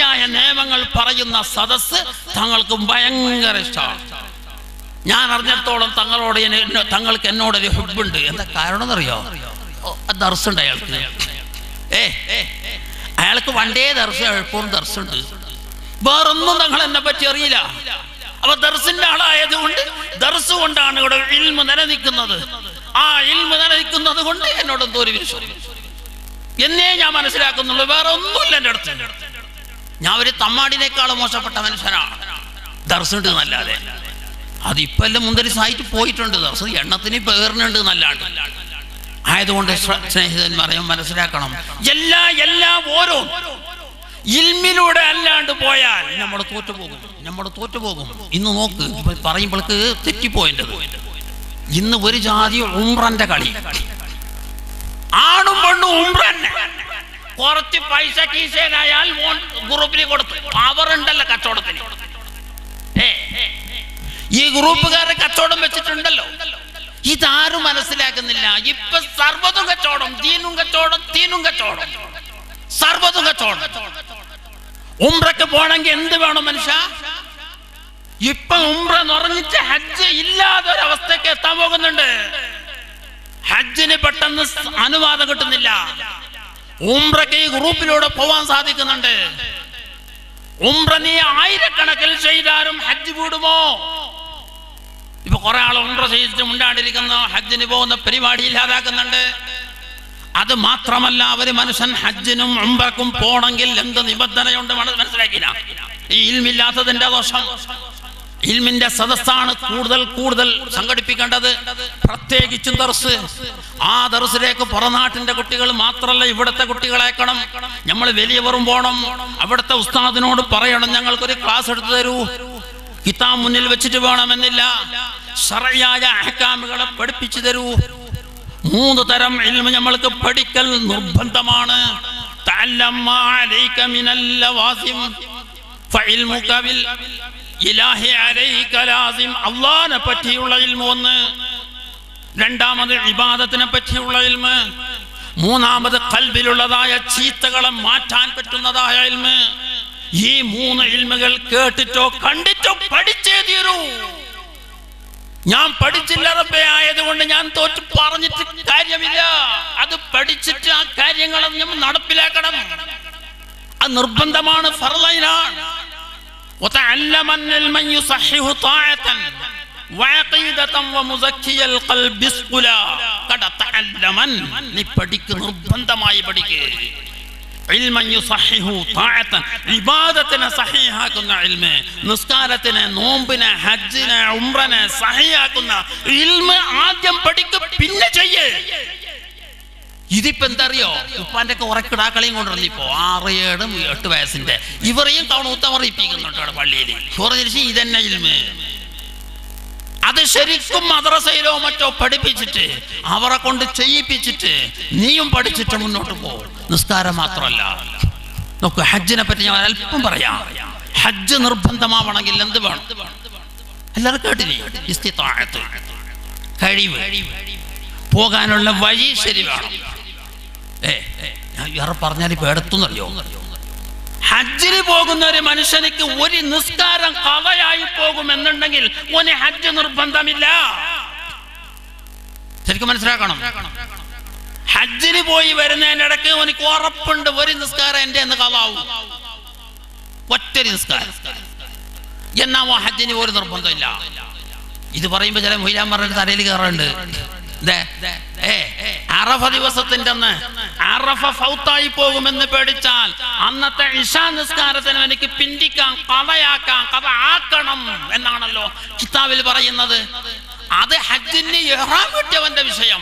ശരിയായ നിയമങ്ങൾ പറയുന്ന സദസ്സ് തങ്ങൾക്ക് ഭയങ്കര ഇഷ്ടമാണ് ഞാൻ അറിഞ്ഞിടത്തോളം തങ്ങളോട് എന്നെ- എന്നെ- തങ്ങൾക്ക് എന്നോട് ഒരു ഹുബുണ്ട് എന്താ കാരണം എന്നറിയോ ദർസുണ്ട് അയാൾക്ക് ഏ ഏ, അയാൾക്ക് വണ്ടേ ദർശനം എഴുപ്പോഴും ദർശുണ്ട് വേറൊന്നും തങ്ങൾ എന്നെ പറ്റി അറിയില്ല അപ്പൊ ദർസിന്റെ ആളായതുകൊണ്ട് ദർസ് കൊണ്ടാണ് ഇവിടെ ഇൽമ നിലനിൽക്കുന്നത് ആ ഇൽമ നിലനിൽക്കുന്നത് കൊണ്ട് എന്നോട് എന്തോ ഒരു വിശ്വാസം എന്നേ ഞാൻ മനസ്സിലാക്കുന്നുള്ളൂ വേറെ ഒന്നുമില്ല എൻ്റെ അടുത്ത് ഞാൻ ഒരു തമ്മാടിനേക്കാളും മോശപ്പെട്ട മനുഷ്യനാണ് ദർസുണ്ട് എന്നല്ലാതെ അതിപ്പോ എല്ലാം മുന്തരി സായിട്ട് പോയിട്ടുണ്ട് ദർസ് എണ്ണത്തിന് പേറിനുണ്ട് എന്നല്ലാണ്ട് ആയതുകൊണ്ട് ശ്ര- സ്നേഹിതന്മാരെ മനസ്സിലാക്കണം എല്ലാ എല്ലാ ഓരോ ഇൽമിലൂടെ അല്ലാണ്ട് പോയാൽ നമ്മൾ തോറ്റുപോകും നമ്മൾ തോറ്റുപോകും ഇന്ന് നോക്ക് ഇപ്പൊ പറയുമ്പോൾക്ക് തെറ്റിപ്പോയിൻ്റെത് ഇന്ന് ഒരു ജാതി ഉംറന്റെ കളി ആണും പെണ്ണും ഉംറൻ കുറച്ച് പൈസ കീശേനായാൽ മോൻ ഗ്രൂപ്പിന് കൊടുത്തു അവരുണ്ടല്ലോ കച്ചവടത്തിന് ഏ, ഈ ഗ്രൂപ്പുകാരെ കച്ചവടം വെച്ചിട്ടുണ്ടല്ലോ ഇതാരും മനസ്സിലാക്കുന്നില്ല ഇപ്പൊ സർവ്വതും കച്ചവടം തീനും കച്ചവടം തീനും കച്ചവടം സർവ്വതും കച്ചവടം ഉംറക്ക് പോണെങ്കിൽ എന്ത് വേണം മനുഷ്യ ഇപ്പൊ ഉംറ നിറഞ്ഞിട്ട് ഹജ്ജ് ഇല്ലാതെ ഒരവസ്ഥക്ക് എത്താൻ പോകുന്നുണ്ട് ഹജ്ജിന് പെട്ടെന്ന് സ് അനുവാദം കിട്ടുന്നില്ല ഉംറക്ക് ഈ ഗ്രൂപ്പിലൂടെ പോവാൻ സാധിക്കുന്നുണ്ട് ഉംറ നീ ആയിരക്കണക്കിൽ ചെയ്താലും ഹജ്ജ് കൂടുമോ ഇപ്പൊ കുറെ ആൾ ഉംറ ചെയ്തിട്ട് മുണ്ടാണ്ടിരിക്കുന്ന ഹജ്ജിന് പോകുന്ന പരിപാടി ഇല്ലാതാക്കുന്നുണ്ട് അത് മാത്രമല്ല അവര് മനുഷ്യൻ ഹജ്ജിനും ഉംറക്കും പോണെങ്കിൽ എന്ത് നിബന്ധനയുണ്ട് മന- മനസ്സിലാക്കില്ല ഈ ഇൽമില്ലാത്തതിന്റെ ദോഷം ഇൽമിന്റെ സദസ്സാണ് കൂടുതൽ കൂടുതൽ സംഘടിപ്പിക്കേണ്ടത് പ്രത്യേകിച്ചും ദർസ് ആ ദർസിലേക്ക് പുറനാട്ടിന്റെ കുട്ടികൾ മാത്രമല്ല ഇവിടുത്തെ കുട്ടികളേക്കണം നമ്മൾ വലിയവരും പോണം അവിടുത്തെ ഉസ്താദിനോട് പറയണം ഞങ്ങൾക്കൊരു ക്ലാസ് എടുത്തു തരൂ കിതാബ് മുന്നിൽ വെച്ചിട്ട് വേണമെന്നില്ല ശറയായ അഹക്കാമുകളെ പഠിപ്പിച്ചു തരൂ മൂന്ന് തരം ഇൽമ നമ്മൾക്ക് പഠിക്കൽ നിർബന്ധമാണ് തഅല്ലം മാ അലൈക മിനൽ ലവാസിം ഫഇൽമുക ബിൽ ഇലാഹി അലൈക ലാസിം അല്ലാഹനെ പറ്റിയുള്ള ഇൽമ ഒന്ന് രണ്ടാമത് ഇബാദത്തിനെ പറ്റിയുള്ള ഇൽമ മൂന്നാമത് കൽബിലുള്ളതായ ചീത്തകളെ മാറ്റാൻ പറ്റുന്നതായ ഇൽമ ഈ മൂന്ന് ഇൽമുകൾ കേട്ടിട്ടോ കണ്ടിട്ടോ പഠിച്ചേ തീരൂ ഞാൻ പഠിച്ചില്ല റബ്ബേ ആയതുകൊണ്ട് ഞാൻ തോറ്റ് പറഞ്ഞിട്ട് കാര്യമില്ല അത് പഠിച്ചിട്ട് ആ കാര്യങ്ങൾ നമ്മൾ നടപ്പിലാക്കണം അത് നിർബന്ധമാണ് ഫർലൈനാണ് وتعلمن من يصحح طاعة وعقيدة ومزكي القلب اسقلا കട തഅല്ലമൻ നീ പഠിക്ക് നിർബന്ധമായി പഠിക്ക് ഇൽമൻ യുസഹിഹു താഅത്തൻ ഇബാദത്തിനെ സഹിഹാക്കുന്ന ഇൽമ് നിസ്കാരത്തിനെ നോമ്പിനെ ഹജ്ജിനെ ഉംറനെ സഹിയാക്കുന്ന ഇൽമ് ആദ്യം പഠിക്ക് പിന്നെ ചെയ്യേ ഇതിപ്പോ എന്തറിയോ ഉപ്പാന്റെ ഒക്കെ ഉറക്കിടാക്കളെയും കൊണ്ടുവരുന്നു ഇപ്പോ ആറ് ഏഴും എട്ട് വയസ്സിന്റെ ഇവരെയും കവണൂത്ത പറയിപ്പിക്കുന്നുണ്ട് അവിടെ പള്ളിയിൽ ചോറിച്ച് ഇതന്നെ ഇൽമ് അത് ശരിക്കും മദ്രസയിലോ മറ്റോ പഠിപ്പിച്ചിട്ട് അവരെ കൊണ്ട് ചെയ്യിപ്പിച്ചിട്ട് നീയും പഠിച്ചിട്ട് മുന്നോട്ട് പോകും നിസ്കാരം മാത്രമല്ല നോക്കൂ ഹജ്ജിനെ പറ്റി ഞാൻ അല്പം പറയാം ഹജ്ജ് നിർബന്ധമാവണമെങ്കിൽ എന്ത് വേണം എല്ലാവരും കേട്ടില്ലേ ഇസ്തിത്താഅത്ത് കഴിവ് പോകാനുള്ള വഴി ശരി വേണം ഏ ഞാൻ വേറെ പറഞ്ഞാൽ ഇപ്പൊ എടുത്തുന്നറിയോ ഹജ്ജിന് പോകുന്ന ഒരു മനുഷ്യനിക്ക് ഒരു നിസ്കാരം കഥയായി പോകുമെന്നുണ്ടെങ്കിൽ ഓന് ഹജ്ജ് നിർബന്ധമില്ല ശരിക്കും മനസ്സിലാക്കണം ഹജ്ജിന് പോയി വരുന്നതിനിടയ്ക്ക് എനിക്ക് ഉറപ്പുണ്ട് ഒരു നിസ്കാരം എന്റെ എന്ന് കഥാവും ഒറ്റൊരു നിസ്കാരം എന്നാ ഓ ഹജ്ജിന് ഒരു നിർബന്ധമില്ല ഇത് പറയുമ്പോ ചില മൊയ്യാന്മാരുടെ തലയിൽ കയറുന്നുണ്ട് ദേ, ഏ, അറഫ ദിവസത്തിന്റെ അന്ന് അറഫ ഫൗത്തായി പോകുമെന്ന് പേടിച്ചാൽ അന്നത്തെ ഇഷാ നിസ്കാരത്തിന് എനിക്ക് പിന്തിക്കാം കഥയാക്കാം കഥ ആക്കണം എന്നാണല്ലോ കിതാബിൽ പറയുന്നത് അത് ഹജ്ജിന് ഇഹ്റാം കിട്ടിയവന്റെ വിഷയം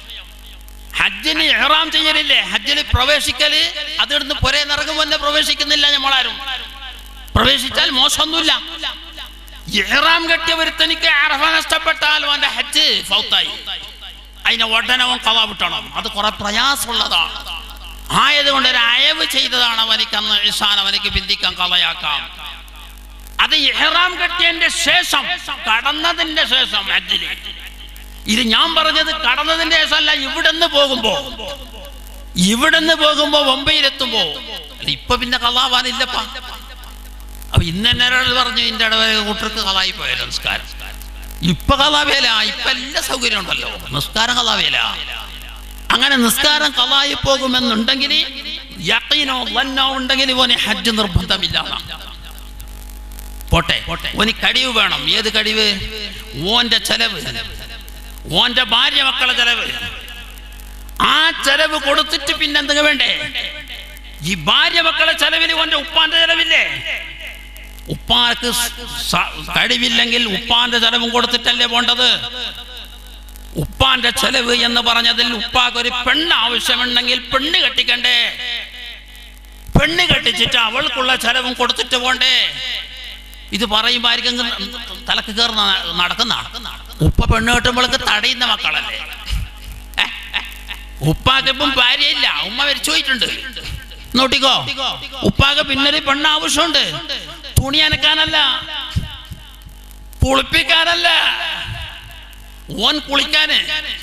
ഹജ്ജിന് ഇഹ്റാം ചെയ്യലില്ലേ ഹജ്ജിൽ പ്രവേശിക്കല് അതിടുന്ന് പുരേ നിറങ്ങും തന്നെ പ്രവേശിക്കുന്നില്ല നമ്മളാരും പ്രവേശിച്ചാൽ മോശമൊന്നുമില്ല ഇഹ്റാം കെട്ടിയ ഒരുത്തനിക്ക് അറഫ നഷ്ടപ്പെട്ടാൽ അവന്റെ ഹജ്ജ് ഫൗത്തായി അതിനെ ഉടനെ അവൻ കഥ വിട്ടണം അത് കുറെ പ്രയാസമുള്ളതാണ് ആയതുകൊണ്ട് ഒരു അയവ് ചെയ്തതാണ് അവനിക്ക് അന്ന് ഇഷാൻ അവനിക്ക് ബിന്ദിക്കാൻ കഥയാക്കാം അത് ഇഹ്റാം കെട്ടിയതിന്റെ ശേഷം കടന്നതിന്റെ ശേഷം ഹജ്ജില് ഇത് ഞാൻ പറഞ്ഞത് കടന്നതിന്റെ ശേഷമല്ല ഇവിടുന്ന് പോകുമ്പോ ഇവിടുന്ന് പോകുമ്പോ മുംബൈയിലെത്തുമ്പോ ഇപ്പൊ പിന്നെ കലാവാനില്ലപ്പാ അപ്പൊ ഇന്ന് തന്നെ ഒരാൾ പറഞ്ഞു ഇന്റെ ഇടവരെ കൂട്ടർക്ക് കലായി പോയല്ലോ നിസ്കാരം ഇപ്പൊ കലാവേല ഇപ്പൊ എല്ലാ സൗകര്യം ഉണ്ടല്ലോ നിസ്കാരം കലാവേല അങ്ങനെ നിസ്കാരം കലായി പോകുമെന്നുണ്ടെങ്കിൽ യക്കീനോ വന്നോ ഉണ്ടെങ്കിൽ ഓന് ഹജ്ജ് നിർബന്ധമില്ല പോട്ടെ ഓന് കഴിവ് വേണം ഏത് കഴിവ് ഓന്റെ ചെലവ് ഓന്റെ ഭാര്യ മക്കളെ ചെലവ് ആ ചെലവ് കൊടുത്തിട്ട് പിന്നെ എന്തെങ്കിലും വേണ്ടേ ഈ ഭാര്യ മക്കളെ ചെലവിൽ ഓന്റെ ഉപ്പാന്റെ ചെലവില്ലേ ഉപ്പാക്ക് സ- കഴിവില്ലെങ്കിൽ ഉപ്പാന്റെ ചെലവും കൊടുത്തിട്ടല്ലേ പോണ്ടത് ഉപ്പാന്റെ ചെലവ് എന്ന് പറഞ്ഞതിൽ ഉപ്പാക്ക് ഒരു പെണ്ണ് ആവശ്യമുണ്ടെങ്കിൽ പെണ്ണ് കെട്ടിക്കണ്ടേ പെണ്ണ് കെട്ടിച്ചിട്ട് അവൾക്കുള്ള ചെലവും കൊടുത്തിട്ട് പോണ്ടേ ഇത് പറയുമ്പോ ആയിരിക്കും തലക്ക് കയറുന്ന നടക്കുന്ന ഉപ്പ പെണ്ണ് കെട്ടുമ്പോഴേക്ക് തടയുന്ന മക്കളല്ലേ ഏ? ഉപ്പാക്ക് ഇപ്പം ഭാര്യയില്ല ഉമ്മ മരിച്ചു പോയിട്ടുണ്ട് നോട്ടിക്കോ ഉപ്പാക്ക് പിന്നൊരു പെണ്ണ് ആവശ്യമുണ്ട് തുണി അനക്കാനല്ല കുളിപ്പിക്കാനല്ല ഓൻ കുളിക്കാന്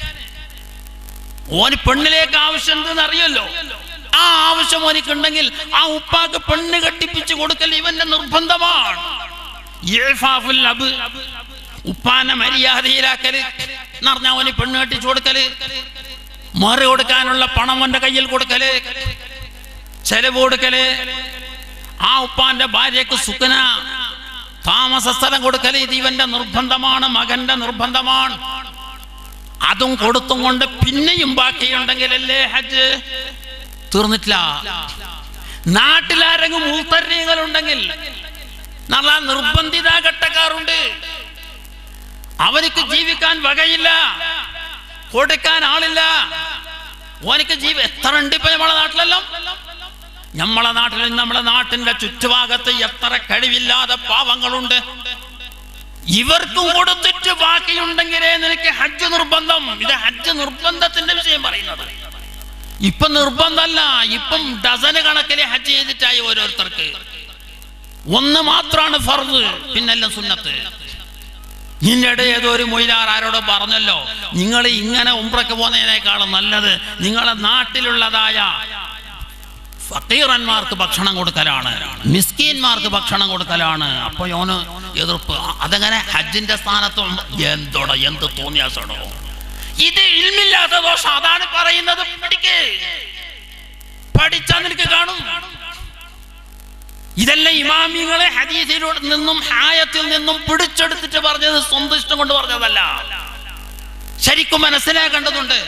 ഓന് പെണ്ണിലേക്ക് ആവശ്യമുണ്ടെന്ന് അറിയല്ലോ ആ ആവശ്യം ഓനിക്കുണ്ടെങ്കിൽ ആ ഉപ്പാക്ക് പെണ്ണ് കെട്ടിപ്പിച്ച് കൊടുക്കൽ ഇവന്റെ നിർബന്ധമാണ് ഇഴ്ഫാഫുൽ അബ്. ഉപ്പാനെ മര്യാദയിലാക്കല് എന്ന് പറഞ്ഞാൽ ഓന് പെണ്ണ് കെട്ടിച്ചു കൊടുക്കല് മറി കൊടുക്കാനുള്ള പണം അവന്റെ കയ്യിൽ കൊടുക്കല് ചെലവ് കൊടുക്കല് ആ ഉപ്പാന്റെ ഭാര്യക്ക് സുഖന താമസ സ്ഥലം കൊടുക്കല് ഇത് ഇവന്റെ നിർബന്ധമാണ് മകന്റെ നിർബന്ധമാണ് അതും കൊടുത്തും കൊണ്ട് പിന്നെയും ബാക്കിയുണ്ടെങ്കിലല്ലേ ഹജ്ജ് തീർന്നിട്ടില്ല നാട്ടിലാരെങ്കിലും മൂത്തരീകളുണ്ടെങ്കിൽ നല്ല നിർബന്ധിത ഘട്ടക്കാറുണ്ട് അവർക്ക് ജീവിക്കാൻ വകയില്ല കൊടുക്കാൻ ആളില്ല ഓനിക്ക് ജീവ എത്ര ഉണ്ട് ഇപ്പൊ നമ്മളെ നാട്ടിലെല്ലാം നമ്മളെ നാട്ടിൽ നമ്മളെ നാട്ടിന്റെ ചുറ്റുഭാഗത്ത് എത്ര കഴിവില്ലാതെ പാവങ്ങളുണ്ട് ഇവർക്കും കൊടുത്തിട്ട് ബാക്കിയുണ്ടെങ്കിലേ നിനക്ക് ഹജ്ജ് നിർബന്ധം ഇത് ഹജ്ജ് നിർബന്ധത്തിന്റെ വിഷയം പറയുന്നത് ഇപ്പൊ നിർബന്ധമല്ല ഇപ്പം ഡസന് കണക്കിലെ ഹജ്ജ് ചെയ്തിട്ടായി ഓരോരുത്തർക്ക് ഒന്ന് മാത്രാണ് ഫർദ് പിന്നെല്ലാം സുന്നത്ത് നിന്റെ ഏതോ ഒരു മൊയിലാർ ആരോടോ പറഞ്ഞല്ലോ നിങ്ങൾ ഇങ്ങനെ ഉംറയ്ക്ക് പോകുന്നതിനേക്കാളും നല്ലത് നിങ്ങളെ നാട്ടിലുള്ളതായ ഫക്കീറന്മാർക്ക് ഭക്ഷണം കൊടുക്കലാണ് മിസ്കീന്മാർക്ക് ഭക്ഷണം കൊടുക്കലാണ് അപ്പൊ യോന് എതിർപ്പ് അതെങ്ങനെ ഹജ്ജിന്റെ സ്ഥാനത്തും എന്തോടോ എന്ത് തോന്നിയാസോടോ ഇത് ഇൽമില്ലാത്ത ദോഷം അതാണ് പറയുന്നത് പഠിക്ക് പഠിച്ചാൽ നിനക്ക് കാണും ഇതെല്ലാം ഇമാമികളെ ഹദീസിലൂടെ നിന്നും ഹായത്തിൽ നിന്നും പിടിച്ചെടുത്തിട്ട് പറഞ്ഞത് സ്വന്തം ഇഷ്ടം കൊണ്ട് പറഞ്ഞതല്ല ശരിക്കും മനസ്സിലാക്കേണ്ടതുണ്ട്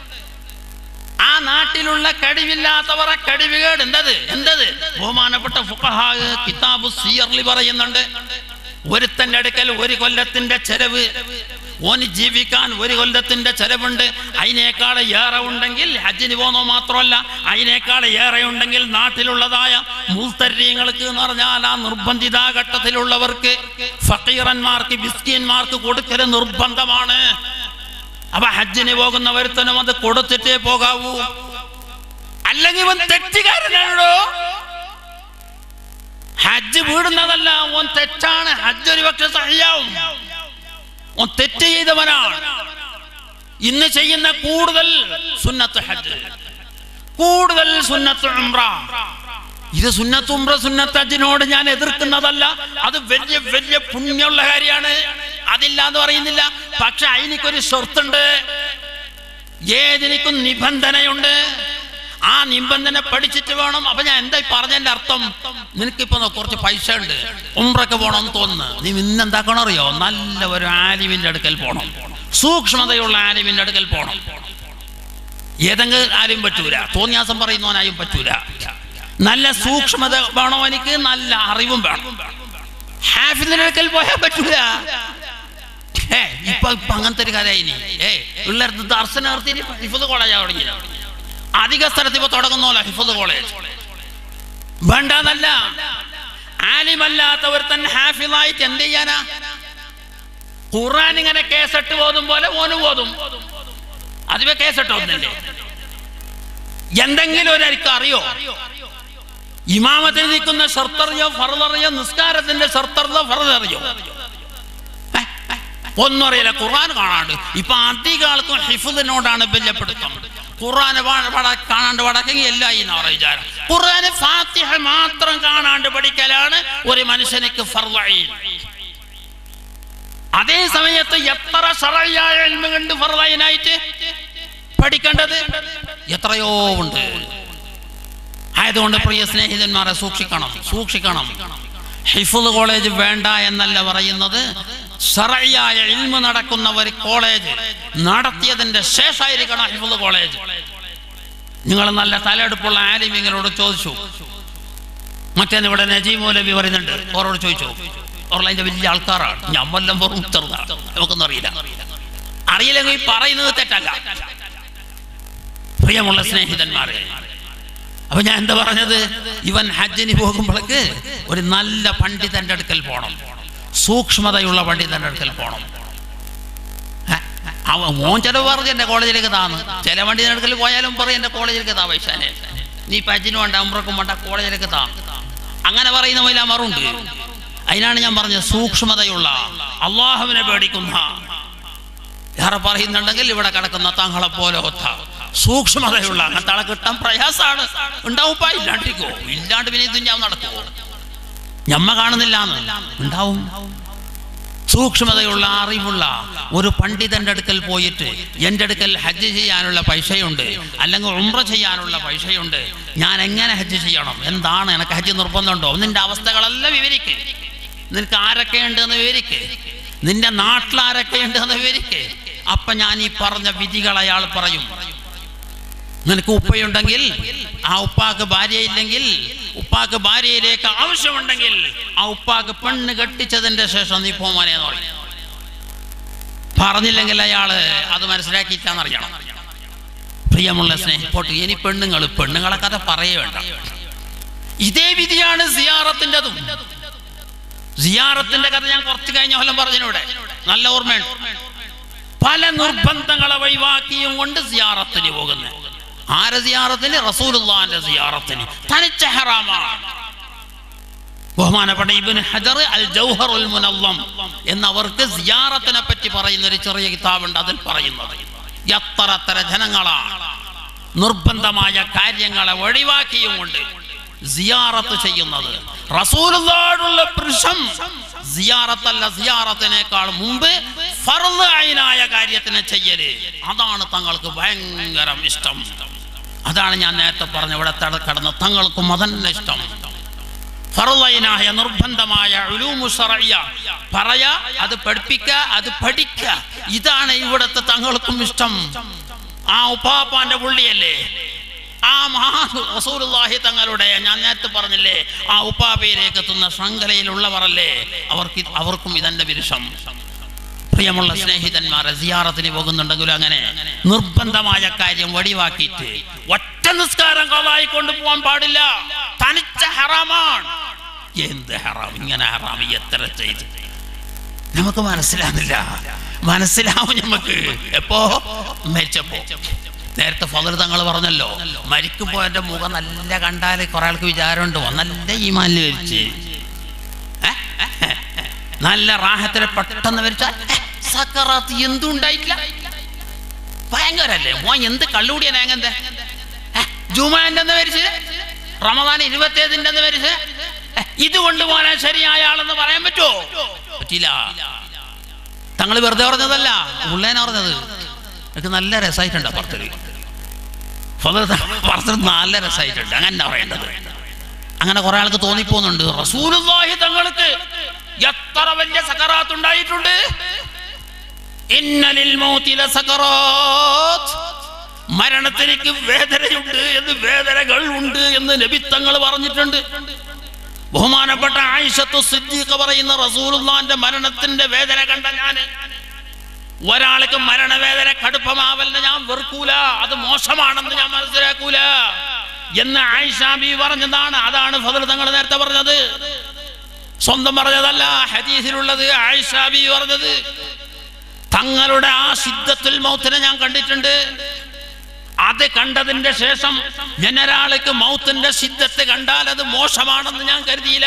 ആ നാട്ടിലുള്ള കഴിവില്ലാത്തവരെ കഴിവുകേട് എന്തത് എന്തത് ബഹുമാനപ്പെട്ട ഫുഖഹാ കിതാബ് സിയർലി പറയുന്നുണ്ട് ഒരുത്തന്റെ അടുക്കൽ ഒരു കൊല്ലത്തിന്റെ ചെലവ് ഓന് ജീവിക്കാൻ ഒരു കൊല്ലത്തിന്റെ ചെലവുണ്ട് അതിനേക്കാൾ ഏറെ ഉണ്ടെങ്കിൽ ഹജ്ജിന് പോകുന്നോ മാത്രമല്ല അതിനേക്കാൾ ഏറെ ഉണ്ടെങ്കിൽ നാട്ടിലുള്ളതായ മുൽത്തരീങ്ങൾക്ക് എന്ന് പറഞ്ഞാൽ ആ നിർബന്ധിത ഘട്ടത്തിലുള്ളവർക്ക് ഫക്കീറന്മാർക്ക് ബിസ്കീന്മാർക്ക് കൊടുക്കൽ നിർബന്ധമാണ് അപ്പൊ ഹജ്ജിന് പോകുന്ന ഒരുത്തനും അത് കൊടുത്തിട്ടേ പോകാവൂ അല്ലെങ്കിൽ ഇവൻ തെറ്റുകാരനാണോ ഹജ്ജ് വീടുന്നതല്ല ഓൻ തെറ്റാണ് ഹജ്ജ് ഒരു പക്ഷെ സഹിയാവും ഓൻ തെറ്റ് ചെയ്തവനാണ് ഇന്ന് ചെയ്യുന്ന കൂടുതൽ സുന്നത്ത് ഹജ്ജ് കൂടുതൽ സുന്നത്ത് ഉംറ ഇത് സുന്നത്ത് ഉംറ സുന്നത്ത് ഹജ്ജിനോട് ഞാൻ എതിർക്കുന്നതല്ല അത് വലിയ വലിയ പുണ്യമുള്ള കാര്യമാണ് അതില്ല എന്ന് പറയുന്നില്ല പക്ഷെ അതിനിക്കൊരു ഷർത്തുണ്ട് ഏതിനിക്കും നിബന്ധനയുണ്ട് ആ നിബന്ധന പഠിച്ചിട്ട് വേണം അപ്പൊ ഞാൻ എന്താ ഈ പറഞ്ഞതിന്റെ അർത്ഥം നിനക്കിപ്പോ നോ- കുറച്ച് പൈസ ഉണ്ട് ഉംറക്ക് പോണമെന്ന് തോന്നുന്നു നീ ഇന്ന് എന്താക്കണം അറിയോ നല്ല ഒരു ആലിമിന്റെ അടുക്കൽ പോണം സൂക്ഷ്മതയുള്ള ആലിമിന്റെ അടുക്കൽ പോണം ഏതെങ്കിലും ആരും പറ്റൂല തോന്നിയാസം പറയുന്നവനായും പറ്റൂല നല്ല സൂക്ഷ്മത വേണോ എനിക്ക് നല്ല അറിവും വേണം ഹാഫിദിന്റെ അടുക്കൽ പോയാൽ പറ്റൂല ഏ ഇപ്പൊ ഇപ്പൊ അങ്ങനത്തെ ഒരു കഥ ഇനി ഏ പിള്ളേർക്ക് ദർശന നിർത്തി ഹിഫുദ് കോളേജാ തുടങ്ങി അധിക സ്ഥലത്ത് ഇപ്പൊ തുടങ്ങുന്നോല ഹിഫുദ് കോളേജ് വേണ്ടെന്നല്ല ആലിമല്ലാത്തവർ തന്നെ ഹാഫിളായിട്ട് എന്ത് ചെയ്യാനാ ഖുർആൻ ഇങ്ങനെ കേസെട്ട് പോതും പോലെ ഓനും പോതും അതിവ കേസെട്ട് ഒന്നല്ലേ എന്തെങ്കിലും ഒരാൾക്ക് അറിയോ ഇമാമത്തിൽ നിൽക്കുന്ന ഷർത്തറിയോ ഫറലറിയോ നിസ്കാരത്തിന്റെ ഷർത്തറിയോ ഫറലറിയോ ഏ, ഏ, ഒന്നും അറിയില്ല ഖുർആൻ കാണാണ്ട് ഇപ്പൊ അധിക ആൾക്കും ഹിഫുദിനോടാണ് ബല്യപ്പെടുത്തം ഖുർആന് പാ- പാടാ- കാണാണ്ട് പടക്കെങ്കിൽ എല്ലാം ഈ എന്നാ വിചാരം ഖുർആന് ഫാത്തിഹ മാത്രം കാണാണ്ട് പഠിക്കലാണ് ഒരു മനുഷ്യനിക്ക് ഫർളഈൻ അതേ സമയത്ത് എത്ര ശറയായ ഇൽമ കണ്ട് ഫർളൈനായിട്ട് പഠിക്കേണ്ടത് എത്രയോ ഉണ്ട് ആയതുകൊണ്ട് പ്രിയ സ്നേഹിതന്മാരെ സൂക്ഷിക്കണം സൂക്ഷിക്കണം ഹിഫുദ് കോളേജ് വേണ്ട എന്നല്ല പറയുന്നത് ശറയായ ഇൽമ നടക്കുന്ന ഒരു കോളേജ് നടത്തിയതിന്റെ ശേഷമായിരിക്കണം ഹിഫുദ് കോളേജ് നിങ്ങൾ നല്ല തലയെടുപ്പുള്ള ആലിമിങ്ങളോട് ചോദിച്ചു മറ്റേ ഇവിടെ നജീബ് മൗലവി പറയുന്നുണ്ട് ഓരോട് ചോദിച്ചു അവർ അതിന്റെ വലിയ ആൾക്കാരാണ് ഞാൻ വല്ലം വെറും ചെറുതാണ് നമുക്കൊന്നും അറിയില്ല അറിയില്ലെങ്കിൽ പറയുന്നത് തെറ്റല്ല പ്രിയമുള്ള സ്നേഹിതന്മാരെ അപ്പൊ ഞാൻ എന്താ പറഞ്ഞത് ഇവൻ ഹജ്ജിന് പോകുമ്പോഴേക്ക് ഒരു നല്ല പണ്ഡിതന്റെ അടുക്കൽ പോണം സൂക്ഷ്മതയുള്ള പണ്ഡിതന്റെ അടുക്കൽ പോണം ഹ, അവ മോൻ ചിലവ് പറഞ്ഞു എന്റെ കോളേജിലേക്ക് താന്ന് ചില പണ്ഡിതന്റെ അടുക്കൽ പോയാലും പറയും എന്റെ കോളേജിലേക്ക് താ പൈസാനെ നീ ഇപ്പൊ ഹജ്ജിന് വേണ്ട ഉമ്രക്കും വേണ്ട കോളേജിലേക്ക് താ അങ്ങനെ പറയുന്ന മൈലാമാറുണ്ട് അതിനാണ് ഞാൻ പറഞ്ഞത് സൂക്ഷ്മതയുള്ള അള്ളാഹുവിനെ പേടിക്കുന്ന വേറെ പറയുന്നുണ്ടെങ്കിൽ ഇവിടെ കിടക്കുന്ന തങ്ങളെ പോലെ ഒത്ത സൂക്ഷ്മതയുള്ള അങ്ങനത്തെ ആളെ കിട്ടാൻ പ്രയാസമാണ് ഉണ്ടാവുമ്പ ഇല്ലാണ്ടിരിക്കോ ഇല്ലാണ്ട് പിന്നെ ഇത് ഞാൻ നടക്കുമോ ഞമ്മ കാണുന്നില്ല ഉണ്ടാവും സൂക്ഷ്മതയുള്ള അറിവുള്ള ഒരു പണ്ഡിതന്റെ അടുക്കൽ പോയിട്ട് എൻ്റെ അടുക്കൽ ഹജ്ജ് ചെയ്യാനുള്ള പൈസയുണ്ട് അല്ലെങ്കിൽ ഉംറ ചെയ്യാനുള്ള പൈസയുണ്ട് ഞാൻ എങ്ങനെ ഹജ്ജ് ചെയ്യണം എന്താണ് എനിക്ക് ഹജ്ജ് നിർബന്ധമുണ്ടോ നിന്റെ അവസ്ഥകളെല്ലാം വിവരിക്ക് നിനക്ക് ആരൊക്കെ ഉണ്ട് എന്ന് വിവരിക്ക് നിന്റെ നാട്ടിൽ ആരൊക്കെ ഉണ്ട് എന്ന് വിവരിക്ക് അപ്പൊ ഞാൻ ഈ പറഞ്ഞ വിധികൾ അയാൾ പറയും നിനക്ക് ഉപ്പയുണ്ടെങ്കിൽ ആ ഉപ്പാക്ക് ഭാര്യയില്ലെങ്കിൽ ഉപ്പാക്ക് ഭാര്യയിലേക്ക് ആവശ്യമുണ്ടെങ്കിൽ ആ ഉപ്പാക്ക് പെണ്ണ് കെട്ടിച്ചതിന്റെ ശേഷം നീ പോമാനെ എന്ന് പറയും പറഞ്ഞില്ലെങ്കിൽ അയാള് അത് മനസ്സിലാക്കിയിട്ടാണെന്നറിയണം പ്രിയമുള്ള സ്നേഹിപ്പോട്ട് ഇനി പെണ്ണുങ്ങൾ പെണ്ണുങ്ങളെ കഥ പറയേ വേണ്ട ഇതേ വിധിയാണ് സിയാറത്തിൻ്റെതും സിയാറത്തിന്റെ കഥ ഞാൻ കുറച്ച് കഴിഞ്ഞ കൊല്ലം പറഞ്ഞിവിടെ നല്ല ഓർമ്മയുണ്ട് പല നിർബന്ധങ്ങളെ ഒഴിവാക്കിയും കൊണ്ട് സിയാറത്തിന് പോകുന്നത് ആരെ സിയാറത്തിന് റസൂലുള്ളാന്റെ സിയാറത്തിന് തനിച്ച ഹറാമാണ് ബഹുമാനപ്പെട്ട ഇബ്നു ഹജർ അൽ ജൗഹറുൽ മുനവ്വം എന്നവർക്ക് സിയാറത്തിനെ പറ്റി പറയുന്ന ഒരു ചെറിയ കിതാബുണ്ട് അതിൽ പറയുന്നത് എത്ര എത്ര ജനങ്ങളാണ് നിർബന്ധമായ കാര്യങ്ങളെ ഒഴിവാക്കിയും കൊണ്ട് സിയാറത്ത് ചെയ്യുന്നത് റസൂലുള്ളാഹുള്ള പുരുഷം സിയാറത്തല്ല സിയാറത്തിനേക്കാൾ മുമ്പ് ഫർദ് ഐനായ കാര്യത്തിനെ ചെയ്യല് അതാണ് തങ്ങൾക്ക് ഭയങ്കര ഇഷ്ടം അതാണ് ഞാൻ നേരത്തെ പറഞ്ഞ ഇവിടെ തട- കടന്ന തങ്ങൾക്കും അതന്നെ ഇഷ്ടം ഫർളൈനായ നിർബന്ധമായ ഉലൂമു ശറയ്യ പറയ അത് പഠിപ്പിക്ക അത് പഠിക്ക ഇതാണ് ഇവിടുത്തെ തങ്ങൾക്കും ഇഷ്ടം ആ ഉപ്പാപ്പാന്റെ പുള്ളിയല്ലേ ആ മഹാ റസൂലുള്ളാഹി തങ്ങളുടെ ഞാൻ നേരത്തെ പറഞ്ഞില്ലേ ആ ഉപ്പാപ്പയിലേക്ക് എത്തുന്ന ശൃംഖലയിലുള്ളവരല്ലേ അവർക്ക് ഇത്- അവർക്കും ഇതെന്റെ വിരുഷം പ്രിയമുള്ള സ്നേഹിതന്മാരെ സിയാറത്തിന് പോകുന്നുണ്ടെങ്കിലും അങ്ങനെ നിർബന്ധമായ കാര്യം വടിവാക്കിയിട്ട് ഒറ്റ നിസ്കാരം കളായി കൊണ്ടുപോകാൻ പാടില്ല തനിച്ച ഹറാമാണ് എന്ത് ഹറാം ഇങ്ങനെ ഹറാം എത്ര ചെയ്ത് നമുക്ക് മനസ്സിലാകുന്നില്ല മനസ്സിലാവും നമുക്ക് എപ്പോ മരിച്ചപ്പോ നേരത്തെ ഫതർ തങ്ങൾ പറഞ്ഞല്ലോ മരിക്കുമ്പോ എന്റെ മുഖം നല്ല കണ്ടാൽ കുറെ ആൾക്ക് വിചാരമുണ്ട് ഓ, നല്ല ഈമാനിൽ മരിച്ച് ഏ? ഏ? നല്ല റാഹത്തിലെ പെട്ടെന്ന് മരിച്ചാൽ സക്കറാത്ത് എന്തും ഉണ്ടായിട്ടില്ല ഭയങ്കരല്ലേ മോൻ എന്ത് കള്ളുകൂടിയാണ് എങ്ങനത്തെ ജുമാന്റെ എന്ന് മരിച്ച് റമദാൻ ഇരുപത്തേതിന്റെ എന്ന് മരിച്ച് ഏ, ഇത് കൊണ്ടുപോകാൻ ശരിയായ ആളെന്ന് പറയാൻ പറ്റുമോ പറ്റില്ല തങ്ങൾ വെറുതെ പറഞ്ഞതല്ല ഉള്ളേനെ പറഞ്ഞത് എനിക്ക് നല്ല രസമായിട്ടുണ്ട് പുറത്തൊരു പുറത്ത് നല്ല രസമായിട്ടുണ്ട് അങ്ങനെ പറയേണ്ടത് അങ്ങനെ കുറെ ആൾക്ക് തോന്നിപ്പോന്നുണ്ട് റസൂലുള്ളാഹി തങ്ങൾക്ക് എത്ര വലിയ സക്കറാത്ത് ഉണ്ടായിട്ടുണ്ട് ഇന്നലിൽ മൗതി ലസകറാത്ത്. മരണത്തിലേക്ക് വേദനയുണ്ട് എന്ന് വേദനകൾ ഉണ്ട് എന്ന് നബിത്തങ്ങൾ പറഞ്ഞിട്ടുണ്ട് ബഹുമാനപ്പെട്ട ആയിഷത്തു സിദ്ദീഖ് പറയുന്ന റസൂലുള്ളാന്റെ മരണത്തിന്റെ വേദന കണ്ട ഞാന് ഒരാൾക്ക് മരണവേദന കടുപ്പമാവലിന് ഞാൻ വെറുക്കൂല അത് മോശമാണെന്ന് ഞാൻ മനസ്സിലാക്കൂല എന്ന് ആയിഷ ബി പറഞ്ഞതാണ് അതാണ് ഫضل തങ്ങൾ നേരത്തെ പറഞ്ഞത് സ്വന്തം പറഞ്ഞതല്ല ഹദീസിലുള്ളത് ആയിഷ ബി പറഞ്ഞത് തങ്ങളുടെ ആ സിദ്ധത്തുൽ മൗത്തിനെ ഞാൻ കണ്ടിട്ടുണ്ട് അത് കണ്ടതിന്റെ ശേഷം ഞാൻ ഒരാൾക്ക് മൗത്തിന്റെ സിദ്ധത്ത് കണ്ടാൽ അത് മോശമാണെന്ന് ഞാൻ കരുതിയില്ല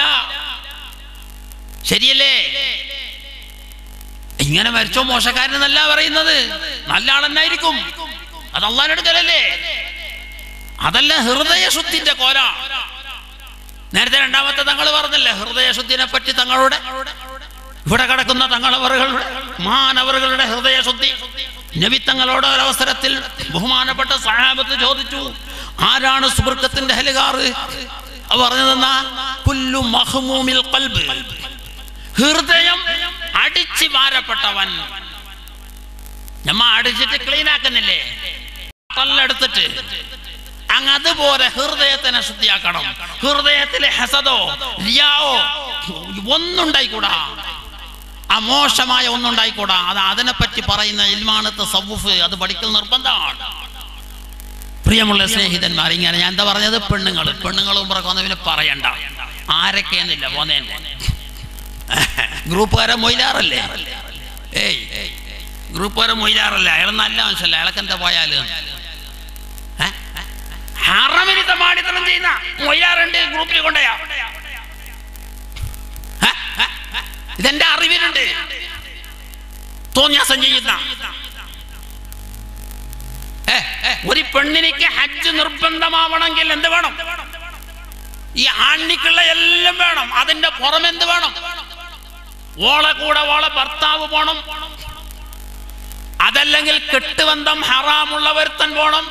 ശരിയല്ലേ ഇങ്ങനെ മരിച്ചോ മോശക്കാരനെന്നല്ല പറയുന്നത് നല്ല ആളെന്നായിരിക്കും അത് അള്ളാഹിനെടുക്കലല്ലേ അതല്ല ഹൃദയശുദ്ധിന്റെ കോല നേരത്തെ രണ്ടാമത്തെ തങ്ങൾ പറഞ്ഞല്ലേ ഹൃദയശുദ്ധിനെ പറ്റി തങ്ങളുടെ ഇവിടെ കിടക്കുന്ന തങ്ങളവറുകളുടെ മാനവറുകളുടെ ഹൃദയശുദ്ധി നബി തങ്ങളോട് ഒരവസരത്തിൽ ബഹുമാനപ്പെട്ട സഹാബത്ത് ചോദിച്ചു ആരാണ് സുബർക്കത്തിന്റെ ഹലുകാറ് അവർ പറഞ്ഞതെന്നാ പുല്ലു മഹ്മൂമിൽ ഖൽബ് ഹൃദയം അടിച്ചു വാരപ്പെട്ടവൻ ഞമ്മ അടിച്ചിട്ട് ക്ലീൻ ആക്കുന്നില്ലേ തല്ലെടുത്തിട്ട് അങ്ങ് അതുപോലെ ഹൃദയത്തിനെ ശുദ്ധിയാക്കണം ഹൃദയത്തിലെ ഹസദോ റിയാവോ ഒന്നുണ്ടായിക്കൂടാ അമോശമായ ഒന്നുണ്ടായിക്കൂടാ അത് അതിനെപ്പറ്റി പറയുന്ന ഇൽമാനത്ത് സവൂഫ് അത് പഠിക്കൽ നിർബന്ധമാണ് പ്രിയമുള്ള സ്നേഹിതന്മാർ ഇങ്ങനെ ഞാൻ എന്താ പറഞ്ഞത് പെണ്ണുങ്ങൾ പെണ്ണുങ്ങളും പിന്നെ പറയണ്ട ആരൊക്കെയെന്നില്ല പോന്നേന്റെ ഗ്രൂപ്പുകാരെ മൊയിലാറല്ലേ ഏയ് ഗ്രൂപ്പുകാരെ മൊയിലാറല്ലേ അയാൾ നല്ല മനുഷ്യല്ല അയാൾക്ക് എന്താ പോയാല് ഏ? ഹറമിന് തമാടിത്തരം ചെയ്യുന്ന മൊയ്യാറുണ്ട് ഗ്രൂപ്പിൽ കൊണ്ടയാ ഏ? ഏ? ഇതെന്റെ അറിവിലുണ്ട് തോന്നിയാസം ചെയ്യുന്ന ഏ, ഏ, ഒരു പെണ്ണിനിക്ക് ഹജ്ജ് നിർബന്ധമാവണമെങ്കിൽ എന്ത് വേണം ഈ ആണിക്കുള്ള എല്ലാം വേണം അതിന്റെ പുറം എന്ത് വേണം ഓളെ കൂടെ ഓളെ ഭർത്താവ് പോണം അതല്ലെങ്കിൽ കെട്ടുബന്ധം ഹറാമുള്ള ഒരുത്തൻ പോണം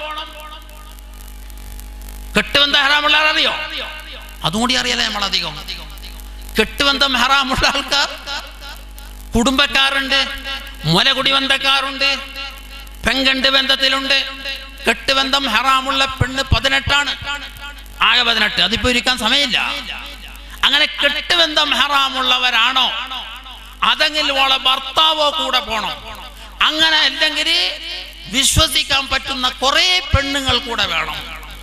കെട്ടുബന്ധം ഹറാമുള്ള ആളറിയോ അതും കൂടി അറിയാലേ നമ്മളധികം കെട്ടുബന്ധം ഹറാമുള്ള ആൾക്കാർ കുടുംബക്കാരുണ്ട് മുലകുടി ബന്ധക്കാരുണ്ട് പെങ്കണ്ട് ബന്ധത്തിലുണ്ട് കെട്ടുബന്ധം ഹറാമുള്ള പെണ്ണ് പതിനെട്ടാണ് ആകെ പതിനെട്ട് അതിപ്പോ ഇരിക്കാൻ സമയമില്ല അങ്ങനെ കെട്ടുബന്ധം ഹറാമുള്ളവരാണോ അതെങ്കിൽ ഓളെ ഭർത്താവോ കൂടെ പോണോ അങ്ങനെ അല്ലെങ്കിൽ വിശ്വസിക്കാൻ പറ്റുന്ന കുറെ പെണ്ണുങ്ങൾ കൂടെ വേണം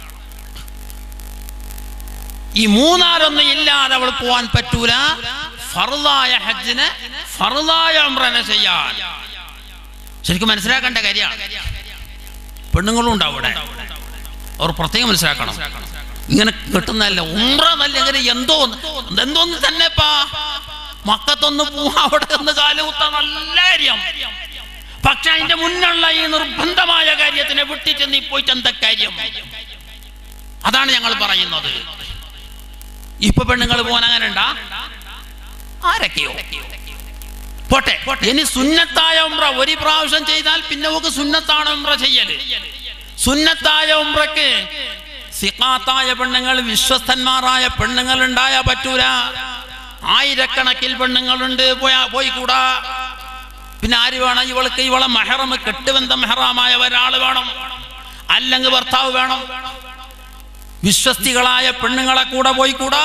ഈ മൂന്നാലൊന്നും ഇല്ലാതെ അവൾ പോവാൻ പറ്റൂല ഫറുദായ ഹജ്ജിന് ഫറുദായ ഉംറനെ ചെയ്യാൻ ശരിക്കും മനസ്സിലാക്കേണ്ട കാര്യമാണ് പെണ്ണുങ്ങളും ഉണ്ടാവും ഇവിടെ അവർ പ്രത്യേകം മനസ്സിലാക്കണം ഇങ്ങനെ കിട്ടുന്നതല്ല ഉംറ നല്ലെങ്കിൽ എന്തോ ഒന്ന്- എന്തോന്ന് തന്നെപ്പാ മക്കത്തൊന്ന് പോവാ അവിടെ ഒന്ന് കാലുകുത്ത നല്ല കാര്യം പക്ഷെ അതിന്റെ മുന്നുള്ള ഈ നിർബന്ധമായ കാര്യത്തിനെ വിട്ടിട്ട് നീ പോയിട്ട് എന്താ കാര്യം അതാണ് ഞങ്ങൾ പറയുന്നത് ഇപ്പൊ പെണ്ണുങ്ങൾ പോകാൻ അങ്ങനെ ഉണ്ടാ ആരൊക്കെയോ പോട്ടെ ഇനി സുന്നത്തായ ഉംറ ഒരു പ്രാവശ്യം ചെയ്താൽ പിന്നെ നമുക്ക് സുന്നത്താണ് ഉംറ ചെയ്യല് സുന്നത്തായ ഉംറക്ക് സിഖാത്തായ പെണ്ണുങ്ങൾ വിശ്വസ്തന്മാരായ പെണ്ണുങ്ങൾ ഉണ്ടായാ പറ്റൂല ആയിരക്കണക്കിൽ പെണ്ണുങ്ങളുണ്ട് പോയാ പോയിക്കൂടാ പിന്നെ ആര് വേണം ഇവൾക്ക് ഇവളെ മെഹറം കെട്ടുബന്ധം മെഹറാമായ ഒരാൾ വേണം അല്ലെങ്കിൽ ഭർത്താവ് വേണം വിശ്വസ്തികളായ പെണ്ണുങ്ങളെ കൂടെ പോയിക്കൂടാ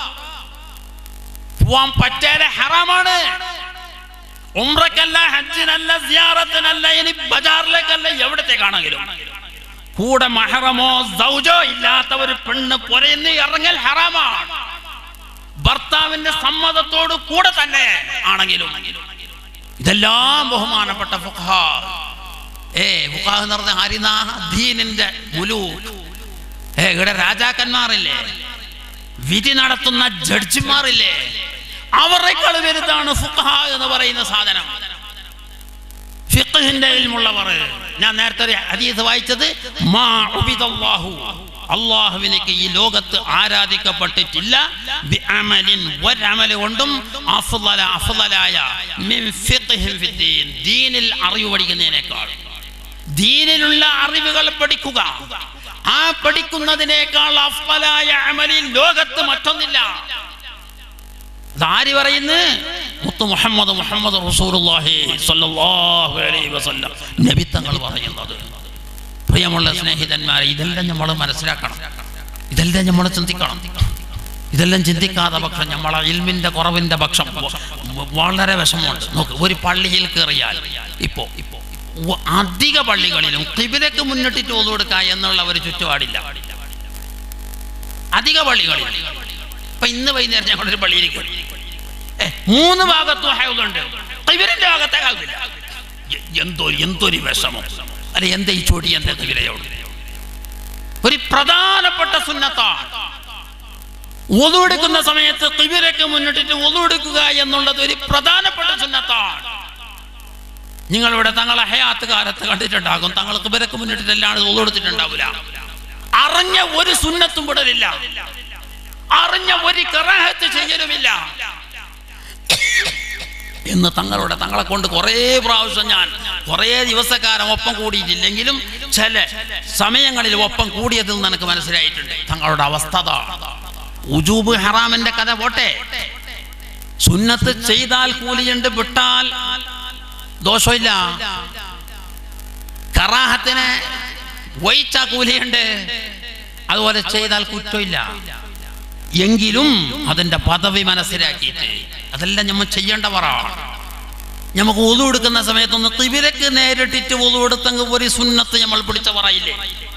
പോവാൻ പറ്റാതെ ഹറാമാണ് ഉംറക്കല്ല ഹജ്ജിനല്ല സിയാറത്തിനല്ല ഇനി ബജാറിലേക്കല്ല എവിടത്തേക്കാണെങ്കിലും കൂടെ മഹറമോ സൗജോ ഇല്ലാത്ത ഒരു പെണ്ണ് പുരയിന്ന് ഇറങ്ങൽ ഹറാമാണ് ഭർത്താവിന്റെ സമ്മതത്തോട് കൂടെ തന്നെ ആണെങ്കിലും ഇതെല്ലാം ബഹുമാനപ്പെട്ട ഫുഖഹ ഏ ഫുഖഹ എന്ന് പറഞ്ഞ ഹരിന ദീനിന്റെ മുലു ഏ ഇവിടെ രാജാക്കന്മാരില്ലേ വിധി നടത്തുന്ന ജഡ്ജിമാരില്ലേ അവരെക്കാൾ വലുതാണ് ഫുഖഹ എന്ന് പറയുന്ന സാധനം ഫിഖഹിന്റെ ഇൽമുള്ളവർ ഞാൻ നേരത്തെ ഒരു ഹദീസ് വായിച്ചത് മാ ഉബിദല്ലാഹു അള്ളാഹുവിനേക്ക് ഈ ലോകത്ത് ആരാധിക്കപ്പെട്ടിട്ടില്ല ബിഅമലിൻ ഒരമല് കൊണ്ടും അഫ്ളല അഫ്ളലായ മിൻ ഫിഖ്ഹിൻ ഫിദ്ദീൻ ദീനിൽ അറിവ് പഠിക്കുന്നതിനേക്കാൾ ദീനിലുള്ള അറിവുകൾ പഠിക്കുക ആ പഠിക്കുന്നതിനേക്കാൾ അഫ്ളലായ അമലിൽ ലോകത്ത് മറ്റൊന്നില്ല ഇതാര് പറയുന്നു മുത്തു മുഹമ്മദ് മുഹമ്മദ് റസൂലുള്ളാഹി സ്വല്ലല്ലാഹു അലൈഹി വസല്ലം നബി തങ്ങൾ പറയുന്നത് പ്രിയമുള്ള സ്നേഹിതന്മാരെ ഇതെല്ലാം നമ്മൾ മനസ്സിലാക്കണം ഇതെല്ലാം നമ്മൾ ചിന്തിക്കണം ഇതെല്ലാം ചിന്തിക്കാതെ പക്ഷം നമ്മളെ ഇൽമിന്റെ കുറവിന്റെ പക്ഷം വ- വളരെ വിഷമമുണ്ട് നോക്ക് ഒരു പള്ളിയിൽ കയറിയാൽ ഇപ്പോ വ- അധിക പള്ളികളിലും കിബിലക്ക് മുന്നിട്ടിട്ട് ഒതു കൊടുക്കുക എന്നുള്ള ഒരു ചുറ്റുപാടില്ല അധിക പള്ളികളിൽ ഇപ്പൊ ഇന്ന് വൈകുന്നേരം ഞങ്ങളൊരു പള്ളിയിൽ കയറി ഏ, മൂന്ന് ഭാഗത്തും ഹൗലുണ്ട് ഇവരിന്റെ ഭാഗത്തെ ഹൗലില്ല എ- എന്തോ എന്തൊരു വിഷമം അല്ലെ എന്താ ഈ ചൊടി എന്റെ തിവിലയോട് ഒരു പ്രധാനപ്പെട്ട സുന്നത്താണ് ഒതുവെടുക്കുന്ന സമയത്ത് കിബിരക്ക് മുന്നിട്ടിട്ട് ഒതുവെടുക്കുക എന്നുള്ളത് ഒരു പ്രധാനപ്പെട്ട സുന്നത്താണ് നിങ്ങളിവിടെ തങ്ങളെ ഹയാത്ത് കാലത്ത് കണ്ടിട്ടുണ്ടാകും തങ്ങൾക്ക് ഇവരൊക്കെ മുന്നിട്ടിട്ടെല്ലാം ഒതു കൊടുത്തിട്ടുണ്ടാവില്ല അറിഞ്ഞ ഒരു സുന്നത്തും വിടലില്ല അറിഞ്ഞ ഒരു കറാഹത്ത് ചെയ്യലുമില്ല എന്ന് തങ്ങളുടെ തങ്ങളെ കൊണ്ട് കുറേ പ്രാവശ്യം ഞാൻ കുറേ ദിവസക്കാലം ഒപ്പം കൂടിയിട്ടില്ലെങ്കിലും ചില സമയങ്ങളിൽ ഒപ്പം കൂടിയതിൽ നിന്ന് എനിക്ക് മനസ്സിലായിട്ടുണ്ട് തങ്ങളുടെ അവസ്ഥ അതാ. ഉജൂബ് ഹറാമിന്റെ കഥ പോട്ടെ സുന്നത്ത് ചെയ്താൽ കൂലിയുണ്ട് വിട്ടാൽ ദോഷമില്ല കറാഹത്തിന് വഹിച്ച കൂലിയുണ്ട് അതുപോലെ ചെയ്താൽ കുറ്റമില്ല എങ്കിലും അതിന്റെ പദവി മനസ്സിലാക്കിയിട്ട് അതെല്ലാം നമ്മൾ ചെയ്യേണ്ടവരാണ് നമുക്ക് ഒതു എടുക്കുന്ന സമയത്തൊന്ന് തിവിരക്ക് നേരിട്ടിട്ട് ഒതു എടുത്തെങ്കിൽ ഒരു സുന്നത്ത് നമ്മൾ പിടിച്ചവറായില്ലേ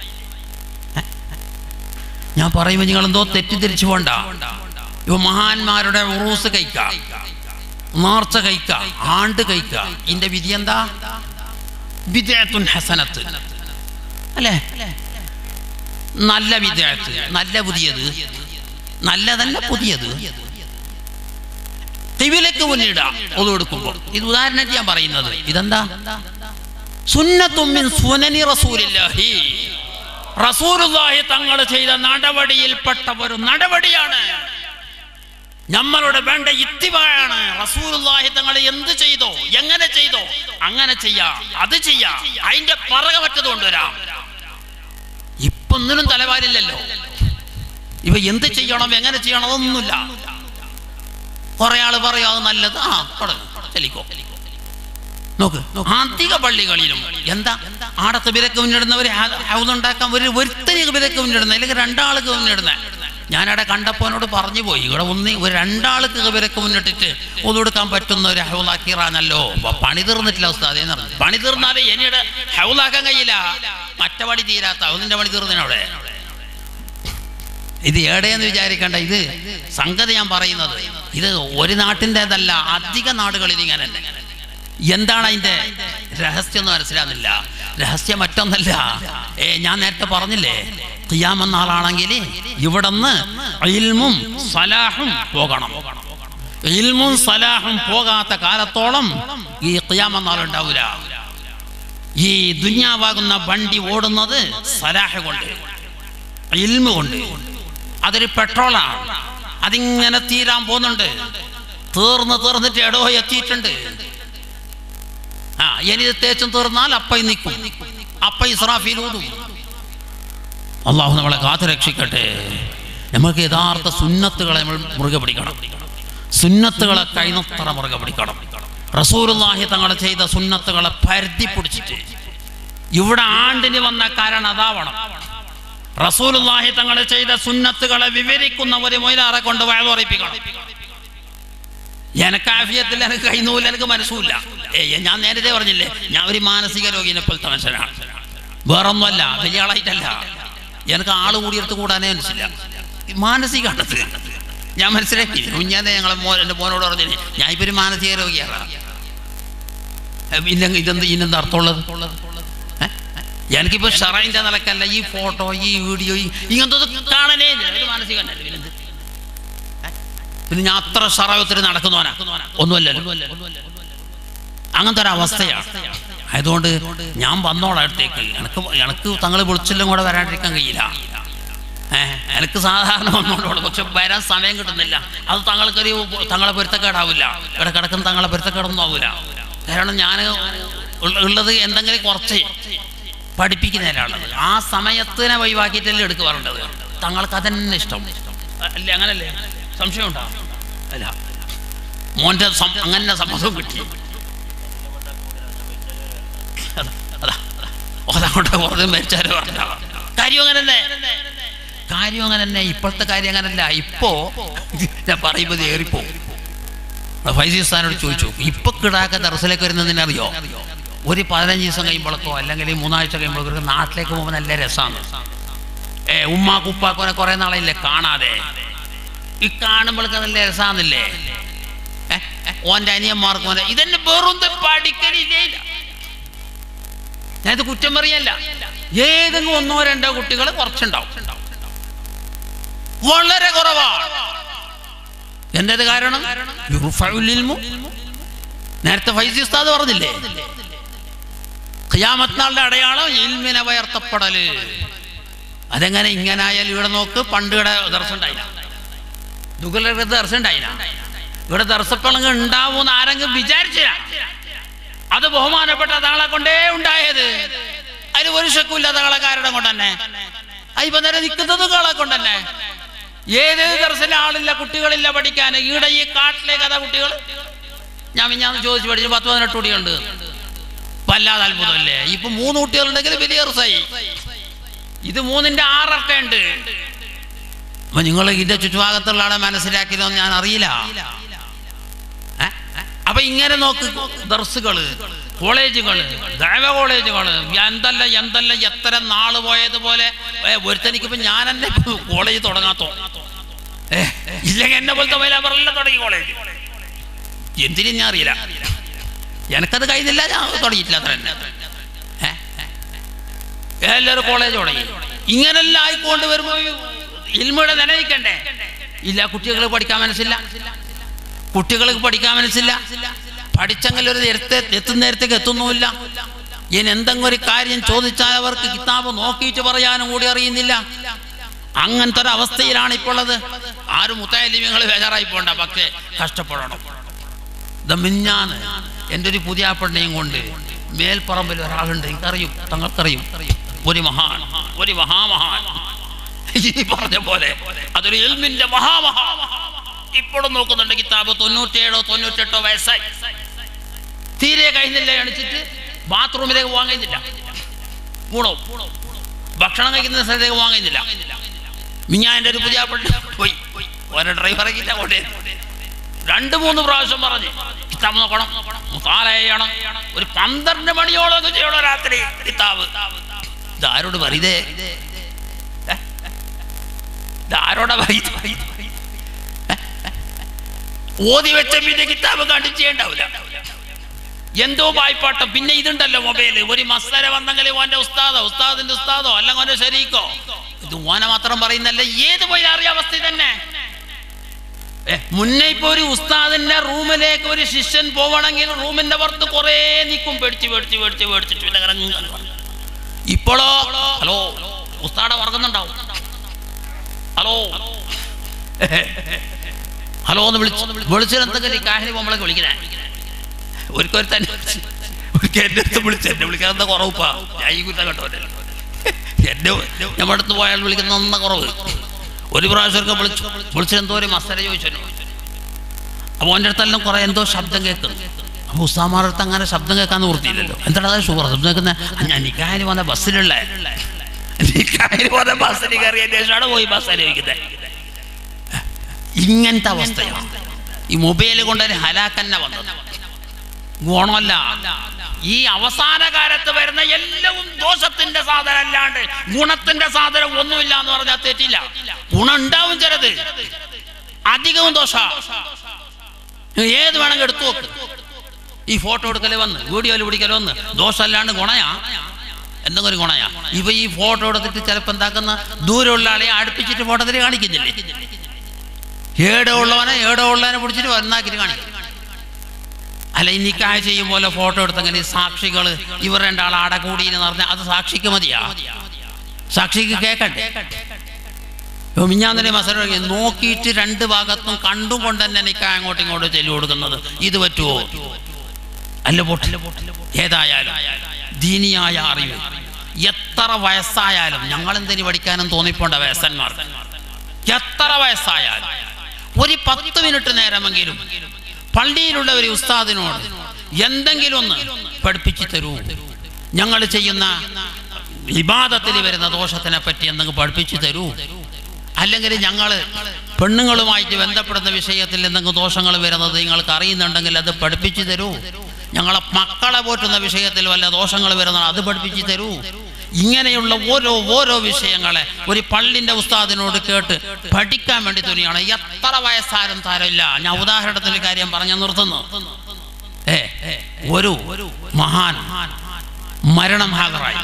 ഞാൻ പറയുമ്പോൾ നിങ്ങൾ എന്തോ തെറ്റിദ്ധരിച്ചു പോണ്ട ഇവ മഹാന്മാരുടെ ഉറൂസ് കഴിക്ക നേർച്ച കഴിക്ക ആണ്ട് കഴിക്ക ഇതിന്റെ വിധി എന്താ വിദ്യാത്തുൻ ഹസനത്ത് അല്ലേ നല്ല വിദ്യാർത്ഥി നല്ല പുതിയത് നല്ലതല്ല പുതിയത് തിവിലേക്ക് മുന്നിടാം ഒതു കൊടുക്കുമ്പോൾ ഇത് ഉദാഹരണത്തിന് ഞാൻ പറയുന്നത് ഇതെന്താ സുന്നത്തുമ്മിൻ സുനനി റസൂലില്ലാഹി റസൂലുള്ളാഹി തങ്ങൾ ചെയ്ത നടപടിയിൽപ്പെട്ട ഒരു നടപടിയാണ് നമ്മളുടെ വേണ്ട ഇത്തിവാണ് റസൂലുള്ളാഹി തങ്ങൾ എന്ത് ചെയ്തോ എങ്ങനെ ചെയ്തോ അങ്ങനെ ചെയ്യാ അത് ചെയ്യാ അതിന്റെ പറക മറ്റത് കൊണ്ടുവരാം ഇപ്പൊ ഒന്നിനും തലവാരില്ലല്ലോ ഇവ എന്ത് ചെയ്യണം എങ്ങനെ ചെയ്യണം അതൊന്നുമില്ല കുറെ ആള് പറയും അത് നല്ലത് ആ തുടങ്ങ് ചെല്ലിക്കോ നോക്ക് അധിക പള്ളികളിലും എന്താ ആടത്ത് വിലക്ക് മുന്നിടുന്നവർ ഉണ്ടാക്കാൻ ഒരു ഒരുത്തനിക്ക് വിലക്ക് മുന്നിടുന്ന അല്ലെങ്കിൽ രണ്ടാൾക്ക് മുന്നിടുന്ന ഞാനവിടെ കണ്ടപ്പോനോട് പറഞ്ഞു പോയി ഇവിടെ ഒന്ന് ഒരു രണ്ടാൾക്ക് വിലക്ക് മുന്നിട്ടിട്ട് ഒതുകൊടുക്കാൻ പറ്റുന്ന ഒരു ഹൗലാക്കിറാനല്ലോ പണി തീർന്നിട്ടില്ല ഉസ്താദ് എന്ന് പറഞ്ഞു പണി തീർന്നാലേ എനിയുടെ ഹൗലാക്കാൻ കഴിയില്ല മറ്റ പണി തീരാത്ത ഹൗലിന്റെ പണി തീർന്നതിനവിടെ ഇത് എവിടെയെന്ന് വിചാരിക്കണ്ട ഇത് സംഗതി ഞാൻ പറയുന്നത് ഇത് ഒരു നാട്ടിൻ്റെതല്ല അധിക നാടുകളിൽ ഇങ്ങനെ തന്നെ. എന്താണ് അതിന്റെ രഹസ്യം എന്ന് മനസ്സിലാകുന്നില്ല രഹസ്യം മറ്റൊന്നല്ല ഏ ഞാൻ നേരത്തെ പറഞ്ഞില്ലേ ഖിയാമെന്ന ആളാണെങ്കിൽ ഇവിടുന്ന് ഇൽമും സലാഹും പോകണം ഇൽമും സലാഹും പോകാത്ത കാലത്തോളം ഈ ഖിയാമെന്ന ആളുണ്ടാവില്ല ഈ ദുന്യാവാകുന്ന വണ്ടി ഓടുന്നത് സലാഹ് കൊണ്ട് ഇൽമ കൊണ്ട് അതൊരു പെട്രോളാണ് അതിങ്ങനെ തീരാൻ പോകുന്നുണ്ട് തീർന്ന് തീർന്നിട്ട് എടോ എത്തിയിട്ടുണ്ട് ആ ഇനി ഇത് തേച്ചും തീർന്നാൽ അപ്പ നിൽക്കും അപ്പ ഇസ്രാഫിൽ ഊതും അള്ളാഹു നമ്മളെ കാത്തു രക്ഷിക്കട്ടെ നമുക്ക് യഥാർത്ഥ സുന്നത്തുകളെ നമ്മൾ മുറുകെ പിടിക്കണം സുന്നത്തുകളെ കൈനൊത്തറ മുറുകെ പിടിക്കണം റസൂലുള്ളാഹി തങ്ങൾ ചെയ്ത സുന്നത്തുകളെ പരുത്തി പിടിച്ചിട്ട് ഇവിടെ ആണ്ടിന് വന്ന കാരണം അതാവണം റസൂലുള്ളാഹി തങ്ങൾ ചെയ്ത സുന്നത്തുകളെ വിവരിക്കുന്ന ഒരു മൊയിലാറെ കൊണ്ട് വയലുറപ്പിക്കണം എനിക്ക് ആഫിയത്തിൽ എനിക്ക് കൈനൂല എനിക്ക് മനസ്സുമില്ല ഏയ് ഞാൻ നേരത്തെ പറഞ്ഞില്ലേ ഞാൻ ഒരു മാനസിക രോഗിനെ പോലത്തെ മനുഷ്യനാണ് വേറൊന്നുമല്ല വലിയ ആളായിട്ടല്ല എനിക്ക് ആള് കൂടിയെടുത്ത് കൂടാനേ മനസ്സില്ല മാനസികാണത് ഞാൻ മനസ്സിലാക്കി ഞാൻ ഞങ്ങളെ മോ എൻ്റെ മോനോട് പറഞ്ഞു ഞാൻ ഇപ്പൊ ഒരു മാനസിക രോഗിയാണ് ഏ, പിന്നെ ഇതെന്ത് ഇതിനെന്ത് അർത്ഥമുള്ളത് ഏ? എനിക്കിപ്പോ ഷറൈൻ്റെ നിലക്കല്ല ഈ ഫോട്ടോ ഈ വീഡിയോ ഈ ഇങ്ങനത്തെ കാണലേ ഇല്ല ഒരു മാനസിക പിന്നെന്ത് പിന്നെ ഞാൻ അത്ര ഷറവത്തിൽ നടക്കുന്നവനാ ഒന്നുമല്ലല്ലോ അങ്ങനത്തെ ഒരു അവസ്ഥയാണ് ആയതുകൊണ്ട് ഞാൻ വന്നോളാം അടുത്തേക്ക് എനിക്ക് എനിക്ക് തങ്ങൾ വിളിച്ചില്ലും കൂടെ വരാണ്ടിരിക്കാൻ കഴിയില്ല ഏഹ് എനിക്ക് സാധാരണ വന്നോളൂ പക്ഷെ വരാൻ സമയം കിട്ടുന്നില്ല അത് തങ്ങൾക്കൊരു തങ്ങളെ പൊരുത്തക്കേടാവില്ല ഇവിടെ കിടക്കുന്ന തങ്ങളെ പൊരുത്തക്കേടൊന്നും ആവില്ല കാരണം ഞാൻ ഉള്ളത് എന്തെങ്കിലും കുറച്ച് പഠിപ്പിക്കുന്നതിലാണുള്ളത് ആ സമയത്തിനെ ഒഴിവാക്കിയിട്ടല്ലേ എടുക്കുക പറയേണ്ടത് തങ്ങൾക്ക് അതന്നെ ഇഷ്ടം അല്ലേ അങ്ങനല്ലേ സംശയം ഉണ്ടാവും അല്ല മോൻ്റെ സം- അങ്ങനെ സമ്മതം കിട്ടി അതാ, അതാ, അതാ. അതങ്ങോട്ട് വെറുതെ മരിച്ചാലും പറഞ്ഞ കാര്യം അങ്ങനെ തന്നെ കാര്യം അങ്ങനെ തന്നെ ഇപ്പോഴത്തെ കാര്യം അങ്ങനല്ല ഇപ്പോ ഞാൻ പറയുമ്പോൾ ഏറിപ്പോ ഫൈസി സ്ഥാനോട് ചോദിച്ചു ഇപ്പൊ കിടാക്ക ദർസിലേക്ക് വരുന്നതിന് അറിയോ ഒരു പതിനഞ്ച് ദിവസം കഴിയുമ്പോഴത്തോ അല്ലെങ്കിൽ മൂന്നാഴ്ച കഴിയുമ്പോഴേക്കും നാട്ടിലേക്ക് പോകുമ്പോൾ നല്ല രസമാണ് ഏ ഉമ്മാക്കും ഉപ്പാക്കോനെ കുറെ നാളെയില്ലേ കാണാതെ ഈ കാണുമ്പോഴൊക്കെ നല്ല രസാന്നില്ലേ ഏ, ഏ, ഓന്റെ അനിയന്മാർക്കും ഓന്റെ- ഇതെന്നെ വെറും പഠിക്കലില്ലേ ഇല്ല ഞാനിത് കുറ്റം പറയല്ല ഏതെങ്കിലും ഒന്നോ രണ്ടോ കുട്ടികൾ കുറച്ചുണ്ടാവും വളരെ കുറവാണ് എന്തത് കാരണം യുർഫഉൽ ഇൽമു. നേരത്തെ ഫൈസി ഉസ്താദ് പറഞ്ഞില്ലേ ഖിയാമത്ത് നാളിന്റെ അടയാളം ഇൽമിനെ വയർത്തപ്പെടല് അതെങ്ങനെ ഇങ്ങനെ ആയാലും ഇവിടെ നോക്ക് പണ്ട് ഇവിടെ ദർശനം ഉണ്ടായില്ല ദുഃഖലൊക്കെ ദർശനം ഉണ്ടായില്ല ഇവിടെ ദർശപ്പളങ്ങൾ ഉണ്ടാവും ആരെങ്കിലും വിചാരിച്ചില്ല അത് ബഹുമാനപ്പെട്ട തങ്ങളെ കൊണ്ടേ ഉണ്ടായത് അതിൽ ഒരു ശക്കുമില്ല തങ്ങളെ കാരണം കൊണ്ട് തന്നെ ഇപ്പൊ നേരെ നിൽക്കുന്നത് കാളെ കൊണ്ട് തന്നെ ഏതേത് ദർശന ആളില്ല കുട്ടികളില്ല പഠിക്കാൻ ഈടെ ഈ കാട്ടിലെ കഥ കുട്ടികൾ ഞാൻ ഞാൻ ചോദിച്ചു പഠിച്ചു പത്ത് പതിനെട്ട് കുട്ടികളുണ്ട് വല്ലാതെ അത്ഭുതമല്ലേ ഇപ്പൊ മൂന്ന് കുട്ടികളുണ്ടെങ്കിൽ വലിയ റിസായി ഇത് മൂന്നിന്റെ ആറട്ടുണ്ട് അപ്പൊ നിങ്ങൾ ഇതിന്റെ ചുറ്റുഭാഗത്തുള്ള ആളെ മനസ്സിലാക്കിയതോ ഞാൻ അറിയില്ല ഏ? അപ്പൊ ഇങ്ങനെ നോക്ക് ദർസുകള് കോളേജുകള് ദൈവ കോളേജുകള് എന്തല്ല എന്തല്ല എത്ര നാള് പോയതുപോലെ ഏ, ഒരുത്തനിക്കിപ്പോ ഞാൻ തന്നെ കോളേജ് തുടങ്ങാത്തോ ഏ, ഇല്ലെങ്കിൽ എന്നെ പോലത്തെ വയലാപറല്ല തുടങ്ങി കോളേജ് എന്തിനും ഞാൻ അറിയില്ല എനക്കത് കഴിയുന്നില്ല ഞാൻ തുടങ്ങിയിട്ടില്ല അത്ര തന്നെ ഏ? എല്ലാവരും കോളേജ് തുടങ്ങി ഇങ്ങനെല്ലാം ആയിക്കൊണ്ട് വരുമ്പോ ഇൽമയുടെ നിലനിൽക്കണ്ടേ ഇല്ല കുട്ടികൾ പഠിക്കാൻ മനസ്സില്ല കുട്ടികൾക്ക് പഠിക്കാൻ മനസ്സില്ല പഠിച്ചെങ്കിൽ ഒരു നേരത്തെ എത്തുന്ന നേരത്തേക്ക് എത്തുന്നുമില്ല ഇനി എന്തെങ്കിലും ഒരു കാര്യം ചോദിച്ചാൽ അവർക്ക് കിതാബ് നോക്കിയിട്ട് പറയാനും കൂടി അറിയുന്നില്ല അങ്ങനത്തെ ഒരു അവസ്ഥയിലാണ് ഇപ്പോൾ ഉള്ളത് ആരും മുത്തായാലിമ്യങ്ങൾ ബേജാറായി പോണ്ട പക്ഷേ കഷ്ടപ്പെടണം ഇത് മിഞ്ഞാന്ന് എൻ്റെ ഒരു പുതിയ പെണ്ണയും കൊണ്ട് മേൽപ്പറമ്പിൽ ഒരാളുണ്ട് എനിക്കറിയും തങ്ങൾക്കറിയും ഒരു മഹാൻ ഒരു മഹാമഹാൻ ഈ പറഞ്ഞ പോലെ അതൊരു എൽമിന്റെ മഹാമഹാ ഇപ്പോഴും നോക്കുന്നുണ്ട് കിതാബ് തൊണ്ണൂറ്റേഴോ തൊണ്ണൂറ്റെട്ടോ വയസ്സായി തീരെ കഴിഞ്ഞില്ല എണിച്ചിട്ട് ബാത്റൂമിലേക്ക് പോകാൻ കഴിഞ്ഞില്ല ഗുണോ ഭക്ഷണം കഴിക്കുന്ന സ്ഥലത്തേക്ക് പോകാൻ കഴിഞ്ഞില്ല മിഞ്ഞാ എൻ്റെ ഒരു പുതിയ പെണ്ണ് പോയി ഓരോ ഡ്രൈവർ ഇല്ല കൊണ്ടേ രണ്ട് മൂന്ന് പ്രാവശ്യം പറഞ്ഞ് കിതാബ് നോക്കണം മുത്താല ചെയ്യണം ഒരു പന്ത്രണ്ട് മണിയോളം ഒക്കെ ചെയ്യണം രാത്രി കിതാബ് ഇതാരോട് പറയതേ ഇതാരോടാ പറയുന്നത് ഓതി വെച്ച പിന്നെ കിതാബ് കണ്ടിട്ട് ചെയ്യണ്ടാവില്ല എന്തോ വായ്പാട്ടം പിന്നെ ഇതുണ്ടല്ലോ മൊബൈല് ഒരു മസ്തര വന്നെങ്കിൽ ഓന്റെ ഉസ്താദോ ഉസ്താദിന്റെ ഉസ്താദോ അല്ലെങ്കിൽ ഓന്റെ ശരീക്കോ ഇത് ഓനെ മാത്രം പറയുന്നല്ല ഏത് പോയി അറിയാ അവസ്ഥ തന്നെ ഏ, മുന്നേ ഇപ്പൊ ഒരു ഉസ്താദിന്റെ റൂമിലേക്ക് ഒരു ശിഷ്യൻ പോവണമെങ്കിൽ റൂമിന്റെ പുറത്ത് കുറേ നിൽക്കും പേടിച്ച് പേടിച്ച് പേടിച്ച് പേടിച്ചിട്ട് പിന്നെ അങ്ങനെ ഇങ്ങനെ വരും. ഇപ്പോഴോ ഹലോ ഉസ്താടെ ഉറങ്ങുന്നുണ്ടാവും ഹലോ ഹലോ എന്ന് വിളിച്ചു വിളിച്ചിട്ട് എന്തെങ്കിലും ഈ കാഹിനി പോകുമ്പോഴേക്ക് വിളിക്കണേ ഒരിക്കൽ തന്നെ ഒരിക്കൽ എൻ്റെ അടുത്ത് വിളിച്ചു എന്നെ വിളിക്കാൻ എന്താ കുറവുപ്പാ ഞാൻ ഈ കുറ്റം കേട്ടോ എന്നെ നമ്മുടെ അടുത്ത് പോയാൽ വിളിക്കുന്ന ഒന്ന കുറവ് ഒരു പ്രാവശ്യമൊക്കെ വിളിച്ചു വിളിച്ചിട്ട് എന്തോ ഒരു മസാല ചോദിച്ചു അപ്പോൾ എൻ്റെ അടുത്തെല്ലാം കുറേ എന്തോ ശബ്ദം കേൾക്കുന്നു അപ്പോൾ ഉസ്താമാരുടെ അടുത്ത് അങ്ങനെ ശബ്ദം കേൾക്കാൻ നിവൃത്തിയില്ലല്ലോ എന്താണ് അത് ഷുഗർ ശബ്ദം കേൾക്കുന്നത് ഞാൻ നിക്കാഹിന് വന്ന ബസ്സിലുള്ള നിക്കാഹിന് വന്ന ബസ്സിൽ കയറിയതിന് ശേഷമാണ് പോയി ബസ് അനുഭവിക്കുന്നത് ഇങ്ങനത്തെ അവസ്ഥയാണ് ഈ മൊബൈൽ കൊണ്ടൊരു ഹലാക്കന്നെ വന്നത് ഗുണമല്ല ഈ അവസാന കാലത്ത് വരുന്ന എല്ലാവും ദോഷത്തിന്റെ സാധനം അല്ലാണ്ട് ഗുണത്തിന്റെ സാധനം ഒന്നുമില്ല എന്ന് പറഞ്ഞാൽ തെറ്റില്ല ഗുണം ഉണ്ടാവും ചിലത് അധികവും ദോഷ ഏത് വേണമെങ്കിൽ എടുത്തു നോക്ക് ഈ ഫോട്ടോ എടുക്കല് വന്ന് വീഡിയോയിൽ പിടിക്കല് വന്ന് ദോഷമല്ലാണ്ട് ഗുണയാ എന്തെങ്കിലും ഒരു ഗുണയാ ഇവ ഈ ഫോട്ടോ എടുത്തിട്ട് ചിലപ്പോൾ എന്താക്കുന്ന ദൂരമുള്ള ആളെ അടുപ്പിച്ചിട്ട് ഫോട്ടോത്തിൽ കാണിക്കുന്നില്ലേ ഏടോ ഉള്ളവനെ ഏടോ ഉള്ളവനെ പിടിച്ചിട്ട് വന്നാക്കിട്ട് കാണിക്കും അല്ല ഈ നിക്കായ ചെയ്യും പോലെ ഫോട്ടോ എടുത്തെങ്കിൽ സാക്ഷികൾ ഇവർ രണ്ടാൾ ആടെ കൂടിയെന്ന് പറഞ്ഞാൽ അത് സാക്ഷിക്ക് മതിയാ സാക്ഷിക്ക് കേക്കട്ടെ മിഞ്ഞാന്നിലെ മസല നോക്കിയിട്ട് രണ്ട് ഭാഗത്തും കണ്ടും കൊണ്ട് തന്നെ നിക്കായ അങ്ങോട്ടും ഇങ്ങോട്ടും ചെല്ലു കൊടുക്കുന്നത് ഇത് പറ്റുമോ അല്ല പൊട്ടില്ല ഏതായാലും ദീനിയായ അറിവ് എത്ര വയസ്സായാലും ഞങ്ങൾ എന്തിനു പഠിക്കാനും തോന്നിപ്പോണ്ട വയസ്സന്മാർ എത്ര വയസ്സായാലും ഒരു പത്ത് മിനിറ്റ് നേരമെങ്കിലും പള്ളിയിലുള്ള ഒരു ഉസ്താദിനോട് എന്തെങ്കിലും ഒന്ന് പഠിപ്പിച്ചു തരൂ ഞങ്ങൾ ചെയ്യുന്ന വിവാദത്തിൽ വരുന്ന ദോഷത്തിനെ പറ്റി എന്തെങ്കിലും പഠിപ്പിച്ചു തരൂ അല്ലെങ്കിൽ ഞങ്ങൾ പെണ്ണുങ്ങളുമായിട്ട് ബന്ധപ്പെടുന്ന വിഷയത്തിൽ എന്തെങ്കിലും ദോഷങ്ങൾ വരുന്നത് നിങ്ങൾക്ക് അറിയുന്നുണ്ടെങ്കിൽ അത് പഠിപ്പിച്ചു തരൂ ഞങ്ങളെ മക്കളെ പോറ്റുന്ന വിഷയത്തിൽ വല്ല ദോഷങ്ങൾ വരുന്ന അത് പഠിപ്പിച്ചു തരൂ ഇങ്ങനെയുള്ള ഓരോ ഓരോ വിഷയങ്ങളെ ഒരു പള്ളിന്റെ ഉസ്താദിനോട് കേട്ട് പഠിക്കാൻ വേണ്ടി തുനിയാണ് എത്ര വയസ്സാരും താരമില്ല ഞാൻ ഉദാഹരണത്തിന് ഒരു കാര്യം പറഞ്ഞു നിർത്തുന്നു ഏ ഒരു മഹാൻ മരണമാകറായി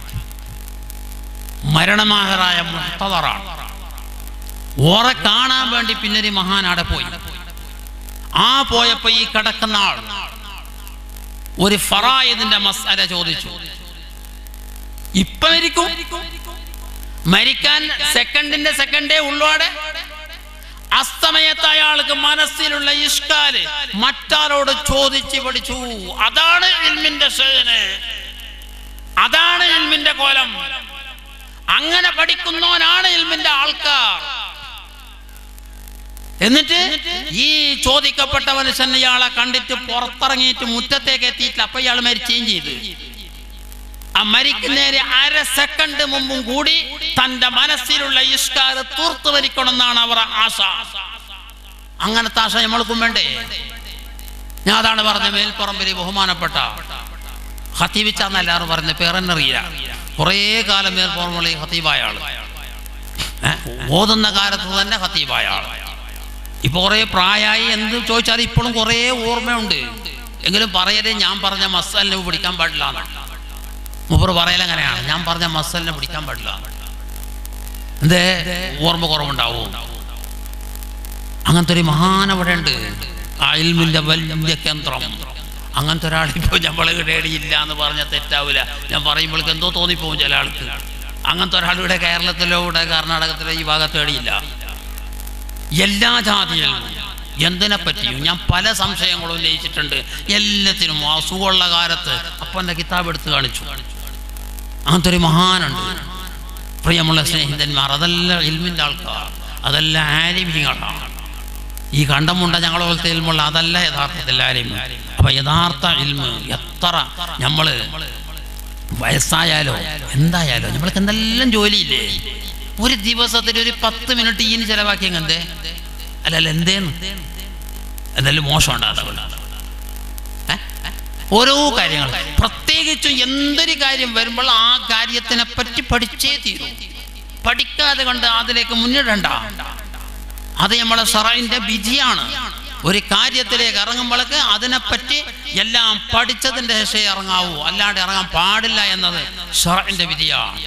മരണമാകറായ മുഹത്തവറാണ് ഓറെ കാണാൻ വേണ്ടി പിന്നെ ഒരു മഹാൻ അവിടെ പോയി ആ പോയപ്പോ ഈ കിടക്കുന്ന ആൾ ഒരു ഫറായിദിന്റെ മസാല ചോദിച്ചു ഇപ്പൊ മരിക്കും മരിക്കാൻ സെക്കൻഡിന്റെ സെക്കൻഡേ ഉള്ളോടെ അസ്തമയത്ത് അയാൾക്ക് മനസ്സിലുള്ള ഇഷ്കാല് മറ്റാരോട് ചോദിച്ച് പഠിച്ചു അതാണ് ഇൽമിന്റെ ഷേന് അതാണ് ഇൽമിന്റെ കോലം അങ്ങനെ പഠിക്കുന്നവനാണ് ഇൽമിന്റെ ആൾക്കാർ എന്നിട്ട് ഈ ചോദിക്കപ്പെട്ട മനുഷ്യൻ ഇയാളെ കണ്ടിട്ട് പുറത്തിറങ്ങിയിട്ട് മുറ്റത്തേക്ക് എത്തിയിട്ടില്ല അപ്പൊ ഇയാൾ മരിച്ചുകയും ചെയ്തു ആ മരിക്കുന്നതിന് അര സെക്കൻഡ് മുമ്പും കൂടി തന്റെ മനസ്സിലുള്ള ഇഷ്കാര് തൂർത്തു വരിക്കണമെന്നാണ് അവർ ആശ അങ്ങനത്തെ ആശ നമ്മൾക്കും വേണ്ടേ ഞാൻ അതാണ് പറഞ്ഞ മേൽപ്പറമ്പിൽ ബഹുമാനപ്പെട്ട ഹത്തീബിച്ചാന്ന് എല്ലാവരും പറഞ്ഞ പേരെന്നറിയില്ല കുറേ കാലം മേൽപ്പറമ്പിൽ ഹത്തീബായ ആള് ഏ? ഓതുന്ന കാലത്ത് തന്നെ ഹത്തീബായ ആള് ഇപ്പൊ കുറേ പ്രായമായി എന്ത് ചോദിച്ചാൽ ഇപ്പോഴും കുറേ ഓർമ്മയുണ്ട് എങ്കിലും പറയലേ ഞാൻ പറഞ്ഞ മസാലിനെ പിടിക്കാൻ പാടില്ല എന്നാണ് മുപ്പർ പറയലങ്ങനെയാണ് ഞാൻ പറഞ്ഞ മസാലിനെ പിടിക്കാൻ പാടില്ല എന്തേ ഓർമ്മ കുറവുണ്ടാവോ അങ്ങനത്തെ ഒരു മഹാൻ അവിടെ ഉണ്ട് ആ ഇൽമിന്റെ വലിയ കേന്ദ്രം അങ്ങനത്തെ ഒരാളിപ്പോ നമ്മൾ ഇടയില്ല എന്ന് പറഞ്ഞ തെറ്റാവില്ല ഞാൻ പറയുമ്പോഴേക്ക് എന്തോ തോന്നിപ്പോവും ചില ആൾക്ക് അങ്ങനത്തെ ഒരാൾ ഇവിടെ കേരളത്തിലോ ഇവിടെ കർണാടകത്തിലോ ഈ ഭാഗത്ത് ഇടയില്ല എല്ലാ ജാതിയിലും എന്തിനെ പറ്റിയും ഞാൻ പല സംശയങ്ങളും ഉന്നയിച്ചിട്ടുണ്ട് എല്ലാത്തിനും അസുഖമുള്ള കാലത്ത് അപ്പൻ്റെ കിതാബ് എടുത്ത് കാണിച്ചു അങ്ങനത്തെ ഒരു മഹാനുണ്ട് പ്രിയമുള്ള സ്നേഹിതന്മാർ അതെല്ലാം ഇൽമിൻ്റെ ആൾക്കാർ അതെല്ലാം ആലിമ്യങ്ങളാണ് ഈ കണ്ടമുണ്ട ഞങ്ങളെ പോലത്തെ ഇൽമുള്ള അതല്ല യഥാർത്ഥത്തിൽ ആലിം അപ്പൊ യഥാർത്ഥ ഇൽമ് എത്ര നമ്മള് വയസ്സായാലോ എന്തായാലോ നമ്മൾക്ക് എന്തെല്ലാം ജോലിയില്ലേ ഒരു ദിവസത്തിൽ ഒരു പത്ത് മിനിറ്റ് ഈന് ചെലവാക്കി എന്തേ അല്ലല്ല എന്തേന്ന് എന്തെല്ലാം മോശം ഉണ്ടാകും ഓരോ കാര്യങ്ങൾ പ്രത്യേകിച്ചും എന്തൊരു കാര്യം വരുമ്പോൾ ആ കാര്യത്തിനെ പറ്റി പഠിച്ചേ തീരൂ പഠിക്കാതെ കൊണ്ട് അതിലേക്ക് മുന്നിടണ്ട അത് നമ്മളെ സറൈന്റെ വിധിയാണ് ഒരു കാര്യത്തിലേക്ക് ഇറങ്ങുമ്പോഴേക്ക് അതിനെപ്പറ്റി എല്ലാം പഠിച്ചതിന്റെ ശേഷം ഇറങ്ങാവൂ അല്ലാണ്ട് ഇറങ്ങാൻ പാടില്ല എന്നത് ഷറൈന്റെ വിധിയാണ്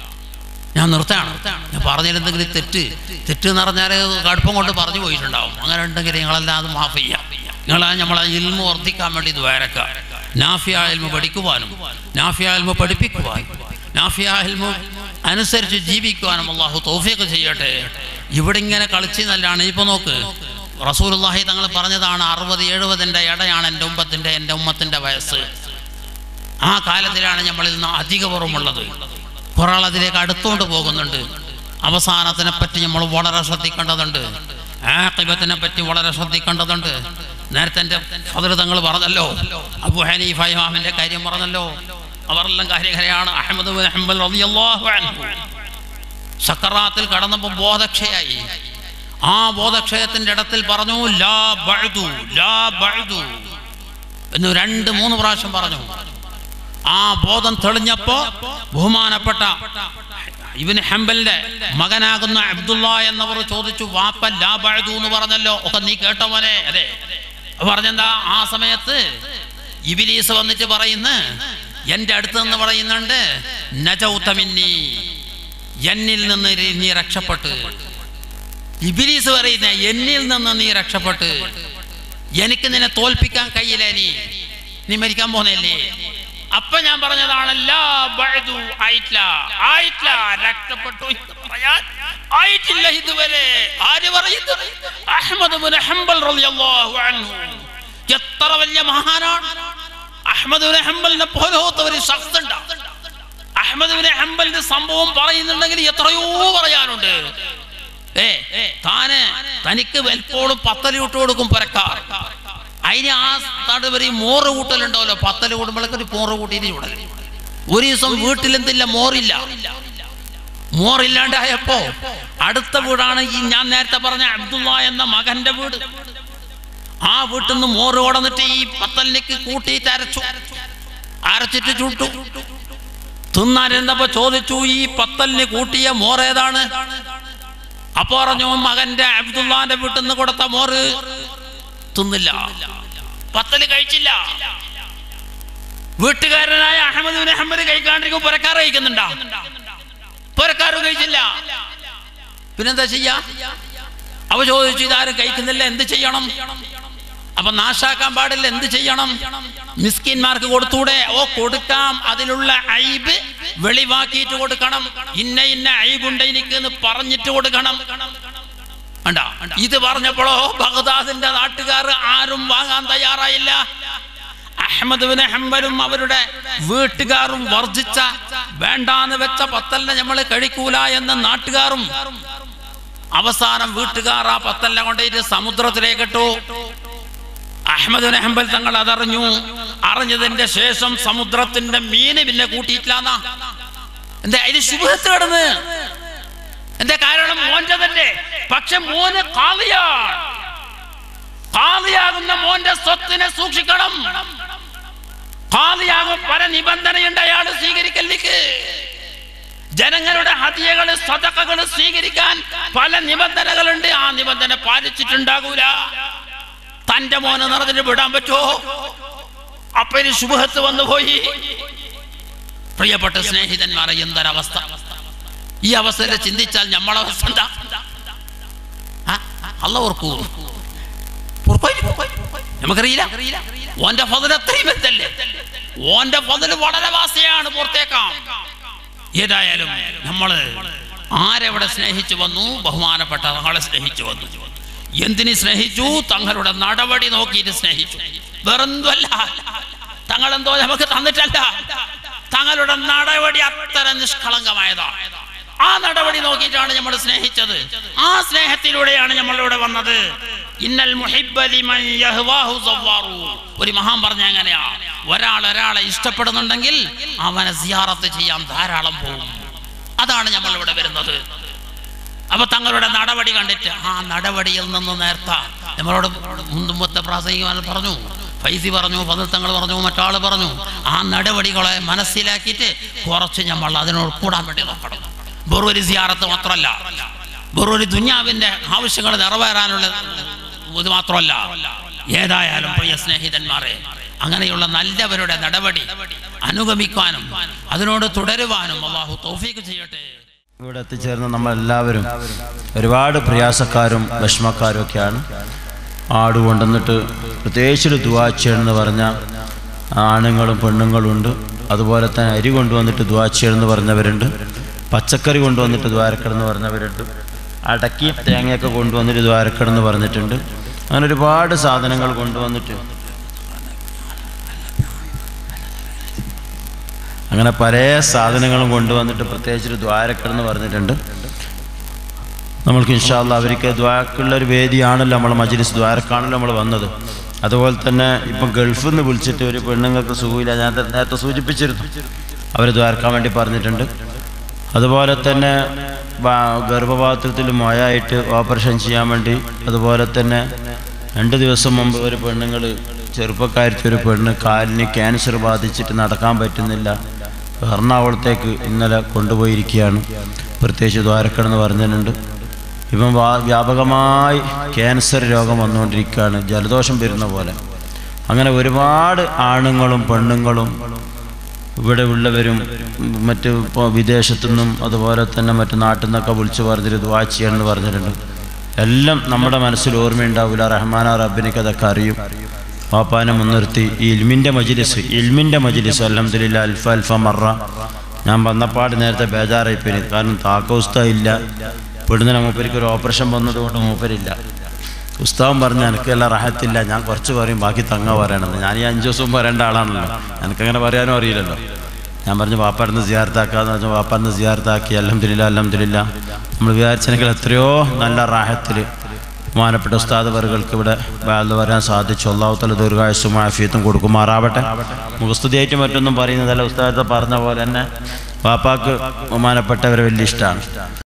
ഞാൻ നിർത്താണ് ഞാൻ പറഞ്ഞിരുന്നെങ്കിൽ തെറ്റ് തെറ്റ് എന്ന് പറഞ്ഞാൽ കടുപ്പം കൊണ്ട് പറഞ്ഞു പോയിട്ടുണ്ടാവും അങ്ങനെ ഉണ്ടെങ്കിൽ നിങ്ങളെല്ലാം അത് മാഫ് ചെയ്യാം നിങ്ങളാ നമ്മളെ ഇൽമ വർദ്ധിക്കാൻ വേണ്ടി ദ്വാരക്ക നാഫിയ ഇൽമ പഠിക്കുവാനും നാഫിയ ഇൽമ പഠിപ്പിക്കുവാനും നാഫിയ ഇൽമ അനുസരിച്ച് ജീവിക്കുവാനും അള്ളാഹു തൗഫീഖ് ചെയ്യട്ടെ ഇവിടെ ഇങ്ങനെ കളിച്ച് നല്ലാണ് ഇപ്പൊ നോക്ക് റസൂലുള്ളാഹി തങ്ങൾ പറഞ്ഞതാണ് അറുപത് എഴുപതിൻ്റെ ഇടയാണ് എൻ്റെ ഉമ്മത്തിൻ്റെ എൻ്റെ ഉമ്മത്തിൻ്റെ വയസ്സ് ആ കാലത്തിലാണ് നമ്മളിൽ നിന്ന് അധികപുറമുള്ളത് കുറേ അതിലേക്ക് അടുത്തുകൊണ്ട് പോകുന്നുണ്ട് അവസാനത്തിനെ പറ്റി നമ്മൾ വളരെ ശ്രദ്ധിക്കേണ്ടതുണ്ട് ആഖിബത്തിനെ പറ്റി വളരെ ശ്രദ്ധിക്കേണ്ടതുണ്ട് നേരത്തെ എൻ്റെ ഫതിർതങ്ങൾ പറഞ്ഞല്ലോ അബു ഹനീഫ ഇമാമിന്റെ കാര്യം പറഞ്ഞല്ലോ അവരെല്ലാം കാര്യകരയാണ് അഹമ്മദ് ബിൻ ഹംബൽ റളിയല്ലാഹു അൻഹു സക്കറാത്തിൽ കടന്നപ്പോൾ ബോധക്ഷയായി ആ ബോധക്ഷയത്തിന്റെ ഇടത്തിൽ പറഞ്ഞു ലാ ബഅ്ദു ലാ ബഅ്ദു എന്ന് രണ്ട് മൂന്ന് പ്രാവശ്യം പറഞ്ഞു ആ ബോധം തെളിഞ്ഞപ്പോ ബഹുമാനപ്പെട്ട ഇവന് ഹംബലിന്റെ മകനാകുന്ന അബ്ദുള്ള എന്നവർ ചോദിച്ചു വാപ്പ ലാ ബഅ്ദു എന്ന് പറഞ്ഞല്ലോ ഒക്കെ നീ കേട്ടോ മോനെ അതെ പറഞ്ഞെന്താ ആ സമയത്ത് ഇബിലീസ് വന്നിട്ട് പറയുന്ന എന്റെ അടുത്ത് നിന്ന് പറയുന്നുണ്ട് നജൗതമിന്നി എന്നിൽ നിന്ന് നീ രക്ഷപ്പെട്ട് ഇബിലീസ് പറയുന്ന എന്നിൽ നിന്ന് നീ രക്ഷപ്പെട്ട് എനിക്ക് നിന്നെ തോൽപ്പിക്കാൻ കഴിയില്ല നീ നീ മരിക്കാൻ പോന്നല്ലേ അപ്പൊ ഞാൻ പറഞ്ഞതാണല്ല ബഅ്ദു ആയിട്ടില്ല ആയിട്ടില്ല രക്ഷപ്പെട്ടു എന്ന് പറയാൻ ആയിട്ടില്ല ഇതുവരെ ആര് പറയുന്നത് അഹ്മദ് ബിൻ ഹംബൽ റളിയല്ലാഹു അൻഹു എത്ര വലിയ മഹാനാണ് അഹ്മദ് ബിൻ ഹംബലിനെ പോലത്തെ ഒരു ശഖ്സ് ഉണ്ട് അഹ്മദ് ബിൻ ഹംബലിന്റെ സംഭവം പറയുന്നുണ്ടെങ്കിൽ എത്രയോ പറയാനുണ്ട് ഏ താന് തനിക്ക് വെൽപ്പോഴും പത്തല് വിട്ടു കൊടുക്കും പുരക്കാർ അതിന് ആ തടുവരി മോറ് കൂട്ടലുണ്ടാവല്ലോ പത്തല് കൂടുമ്പോഴൊക്കെ ഒരു മോറ് കൂട്ടിയിട്ട് ചൂടൽ ഒരു ദിവസം വീട്ടിലെന്തില്ല മോറില്ല മോറില്ലാണ്ടായപ്പോ അടുത്ത വീടാണ് ഈ ഞാൻ നേരത്തെ പറഞ്ഞ അബ്ദുള്ള എന്ന മകന്റെ വീട് ആ വീട്ടിൽ നിന്ന് മോറ് കൊടന്നിട്ട് ഈ പത്തലിലേക്ക് കൂട്ടിയിട്ട് അരച്ചു അരച്ചിട്ട് ചുട്ടു തിന്നാനെന്തപ്പോ ചോദിച്ചു ഈ പത്തലിന് കൂട്ടിയ മോറേതാണ് അപ്പൊ പറഞ്ഞു മകന്റെ അബ്ദുള്ളാന്റെ വീട്ടിൽ നിന്ന് കൊടുത്ത മോറ് തിന്നില്ല പത്തല് കഴിച്ചില്ല വീട്ടുകാരനായ അഹമ്മദ് ബിൻ അഹമ്മദ് കഴിക്കാണ്ടിരിക്കും പുരക്കാർ കഴിക്കുന്നുണ്ടാ പുരക്കാർ കഴിച്ചില്ല പിന്നെന്താ ചെയ്യാ അവ ചോദിച്ചു ഇതാരും കഴിക്കുന്നില്ല എന്ത് ചെയ്യണം അപ്പൊ നാശാക്കാൻ പാടില്ല എന്ത് ചെയ്യണം മിസ്കിന്മാർക്ക് കൊടുത്തൂടെ ഓ കൊടുക്കാം അതിലുള്ള ഐബ് വെളിവാക്കിയിട്ട് കൊടുക്കണം ഇന്ന ഇന്ന ഐബുണ്ട് എനിക്ക് എന്ന് പറഞ്ഞിട്ട് കൊടുക്കണം കണ്ട ഇത് പറഞ്ഞപ്പോഴോ ബഗ്ദാദിന്റെ നാട്ടുകാർ ആരും വാങ്ങാൻ തയ്യാറായില്ല അഹമ്മദ് ബിൻ ഹംബലും അവരുടെ വീട്ടുകാരും വർദ്ധിച്ച വേണ്ടാന്ന് വെച്ച പത്തല്ല നമ്മൾ കഴിക്കൂല എന്ന നാട്ടുകാരും അവസാനം വീട്ടുകാർ ആ പത്തല്ല കൊണ്ടേറ്റ് സമുദ്രത്തിലേക്ക് ഇട്ടു അഹമ്മദ് ബിൻ ഹംബൽ തങ്ങൾ അതറിഞ്ഞു അറിഞ്ഞതിന്റെ ശേഷം സമുദ്രത്തിന്റെ മീന് പിന്നെ കൂട്ടിയിട്ടില്ലാന്നാ എന്താ അതിന് ശുഭത്ത് കിടന്ന് എന്താ കാരണം മോൻ്റെതല്ലേ പക്ഷെ മോന് കാളിയാണ് കാളിയാകുന്ന മോന്റെ സ്വത്തിനെ സൂക്ഷിക്കണം കാളിയാകും പല നിബന്ധനയുണ്ട് അയാൾ സ്വീകരിക്കലേക്ക് ജനങ്ങളുടെ ഹതിയകള് സ്വതക്കകള് സ്വീകരിക്കാൻ പല നിബന്ധനകളുണ്ട് ആ നിബന്ധന പാലിച്ചിട്ടുണ്ടാകൂല തന്റെ മോനെ നിറഞ്ഞിട്ട് വിടാൻ പറ്റുമോ അപ്പൊ ഇനി ശുഭത്ത് വന്നു പോയി പ്രിയപ്പെട്ട സ്നേഹിതന്മാരെ എന്തൊരവസ്ഥ ഈ അവസ്ഥയിൽ ചിന്തിച്ചാൽ നമ്മളെ അവസ്ഥ എന്താ ആ? അല്ല ഓർക്കൂ നമുക്കറിയില്ല ഓന്റെ ഫതിൽ അത്രയും വലുതല്ലേ ഓന്റെ ഫതിൽ വളരെ വാസിയാണ് പുറത്തേക്കാം ഏതായാലും നമ്മള് ആരെവിടെ സ്നേഹിച്ചു വന്നു ബഹുമാനപ്പെട്ട തങ്ങളെ സ്നേഹിച്ചു വന്നു എന്തിന് സ്നേഹിച്ചു തങ്ങളുടെ നടപടി നോക്കിയിട്ട് സ്നേഹിച്ചു വേറെന്തുമല്ല തങ്ങളെന്തോ നമുക്ക് തന്നിട്ടല്ല തങ്ങളുടെ നടപടി അത്ര നിഷ്കളങ്കമായതാണ് ആ നടപടി നോക്കിയിട്ടാണ് നമ്മൾ സ്നേഹിച്ചത് ആ സ്നേഹത്തിലൂടെയാണ് നമ്മളിവിടെ വന്നത് ഇന്നൽ മുഹിബ്ബ ലിമൻ യഹ്വാഹു സവ്വാറു. ഒരു മഹാൻ പറഞ്ഞ എങ്ങനെയാ ഒരാൾ ഒരാളെ ഇഷ്ടപ്പെടുന്നുണ്ടെങ്കിൽ അവനെ സിയാറത്ത് ചെയ്യാൻ ധാരാളം പോകും അതാണ് നമ്മൾ ഇവിടെ വരുന്നത് അപ്പൊ തങ്ങളുടെ നടപടി കണ്ടിട്ട് ആ നടപടിയിൽ നിന്ന് നേർത്ത നമ്മളോട് മുമ്പത്തെ പ്രാസംഗികമാൻ പറഞ്ഞു ഫൈസി പറഞ്ഞു ഫതിൽ തങ്ങൾ പറഞ്ഞു മറ്റാൾ പറഞ്ഞു ആ നടപടികളെ മനസ്സിലാക്കിയിട്ട് കുറച്ച് നമ്മൾ അതിനോട് കൂടാൻ വേണ്ടി നോക്കണം വെറും ഒരു സിയാറത്ത് മാത്രമല്ല വെറും ഒരു ദുഞ്ഞാവിന്റെ ആവശ്യങ്ങൾ നിറവേറാനുള്ള ഇത് മാത്രമല്ല ഏതായാലും പ്രിയ സ്നേഹിതന്മാരെ അങ്ങനെയുള്ള നല്ലവരുടെ നടപടി അനുഗമിക്കാനും അതിനോട് തുടരുവാനും അള്ളാഹു തൗഫീക്ക് ചെയ്യട്ടെ ഇവിടെ എത്തിച്ചേർന്ന നമ്മളെല്ലാവരും ഒരുപാട് പ്രയാസക്കാരും വിഷമക്കാരും ഒക്കെയാണ് ആട് കൊണ്ടുവന്നിട്ട് പ്രത്യേകിച്ചൊരു ദുവാ ചെയ്യണമെന്ന് പറഞ്ഞ ആണുങ്ങളും പെണ്ണുങ്ങളും ഉണ്ട് അതുപോലെ തന്നെ അരി കൊണ്ടുവന്നിട്ട് ദുവാ ചെയ്യണമെന്ന് പറഞ്ഞവരുണ്ട് പച്ചക്കറി കൊണ്ടുവന്നിട്ട് ദ്വാരക്കടെന്ന് പറഞ്ഞവരുണ്ട് അടക്കിയും തേങ്ങയൊക്കെ കൊണ്ടുവന്നിട്ട് ദ്വാരക്കടെന്ന് പറഞ്ഞിട്ടുണ്ട് അങ്ങനെ ഒരുപാട് സാധനങ്ങൾ കൊണ്ടുവന്നിട്ട് അങ്ങനെ പല സാധനങ്ങളും കൊണ്ടുവന്നിട്ട് പ്രത്യേകിച്ചൊരു ദ്വാരക്കടെന്ന് പറഞ്ഞിട്ടുണ്ട് നമ്മൾക്ക് ഇൻഷാല്ല അവർക്ക് ദ്വാരക്കുള്ള ഒരു വേദിയാണല്ലോ നമ്മൾ മജ്ലിസ് ദ്വാരക്കാണല്ലോ നമ്മൾ വന്നത് അതുപോലെ തന്നെ ഇപ്പം ഗൾഫിൽ നിന്ന് വിളിച്ചിട്ട് ഒരു പെണ്ണുങ്ങൾക്ക് സുഖമില്ല ഞാൻ ത- നേരത്തെ സൂചിപ്പിച്ചിരുന്നു അവർ ദ്വാരക്കാൻ വേണ്ടി പറഞ്ഞിട്ടുണ്ട് അതുപോലെ തന്നെ വാ- ഗർഭപാത്രത്തിൽ മൊയായിട്ട് ഓപ്പറേഷൻ ചെയ്യാൻ വേണ്ടി അതുപോലെ തന്നെ രണ്ട് ദിവസം മുമ്പ് ഒരു പെണ്ണുങ്ങൾ ചെറുപ്പക്കാരത്തെ ഒരു പെണ്ണ് കാലിന് ക്യാൻസർ ബാധിച്ചിട്ട് നടക്കാൻ പറ്റുന്നില്ല എറണാകുളത്തേക്ക് ഇന്നലെ കൊണ്ടുപോയിരിക്കുകയാണ് പ്രത്യേകിച്ച് ദ്വാരക്കണമെന്ന് പറഞ്ഞിട്ടുണ്ട് ഇപ്പം വാ- വ്യാപകമായി ക്യാൻസർ രോഗം വന്നുകൊണ്ടിരിക്കുകയാണ് ജലദോഷം വരുന്ന പോലെ അങ്ങനെ ഒരുപാട് ആണുങ്ങളും പെണ്ണുങ്ങളും ഇവിടെ ഉള്ളവരും മറ്റ് ഇപ്പോൾ വിദേശത്തു നിന്നും അതുപോലെ തന്നെ മറ്റു നാട്ടിൽ നിന്നൊക്കെ വിളിച്ചു പറഞ്ഞിട്ട് ദുവാ ചെയ്യണമെന്ന് പറഞ്ഞിട്ടുണ്ട് എല്ലാം നമ്മുടെ മനസ്സിൽ ഓർമ്മയുണ്ടാവില്ല റഹ്മാന റബ്ബിനിക്ക് അതൊക്കെ അറിയും വാപ്പാനെ മുൻനിർത്തി ഈ ഇൽമിൻ്റെ മജിലിസ് ഇൽമിൻ്റെ മജിലിസ് അലഹമ്മദില്ല അൽഫ അൽഫ മറ ഞാൻ വന്നപ്പാട് നേരത്തെ ബേജാറായിപ്പോയി കാരണം താക്കോസ്ത ഇല്ല പെടുന്ന മൂപ്പരിക്ക് ഒരു ഓപ്പറേഷൻ വന്നതുകൊണ്ട് മൂപ്പരില്ല ഉസ്താവൻ പറഞ്ഞ് എനിക്കെല്ലാം റഹത്തില്ല ഞാൻ കുറച്ച് പറയും ബാക്കി തങ്ങ പറയണമെന്ന് ഞാൻ ഈ അഞ്ച് ദിവസവും പറയേണ്ട ആളാണല്ലോ എനിക്കങ്ങനെ പറയാനും അറിയില്ലല്ലോ ഞാൻ പറഞ്ഞു വാപ്പാടുന്ന് സിയാർത്താക്കാന്ന് പറഞ്ഞു വാപ്പാടുന്ന് സിയാർത്താക്കി അലഹമില്ല അലഹമില്ല നമ്മൾ വിചാരിച്ചെങ്കിൽ എത്രയോ നല്ല റാഹത്തിൽ ബഹുമാനപ്പെട്ട ഉസ്താദ് വറുകൾക്ക് ഇവിടെ വാഴ്ന്നു വരാൻ സാധിച്ചു അള്ളാഹുത്തല ദീർഘായുസും ആഫിയത്തും കൊടുക്കുമാറാവട്ടെ മുഖസ്തുതിയായിട്ട് മറ്റൊന്നും പറയുന്നതല്ല ഉസ്താദത്തെ പറഞ്ഞ പോലെ തന്നെ വാപ്പാക്ക് ബഹുമാനപ്പെട്ടവരെ വലിയ ഇഷ്ടമാണ്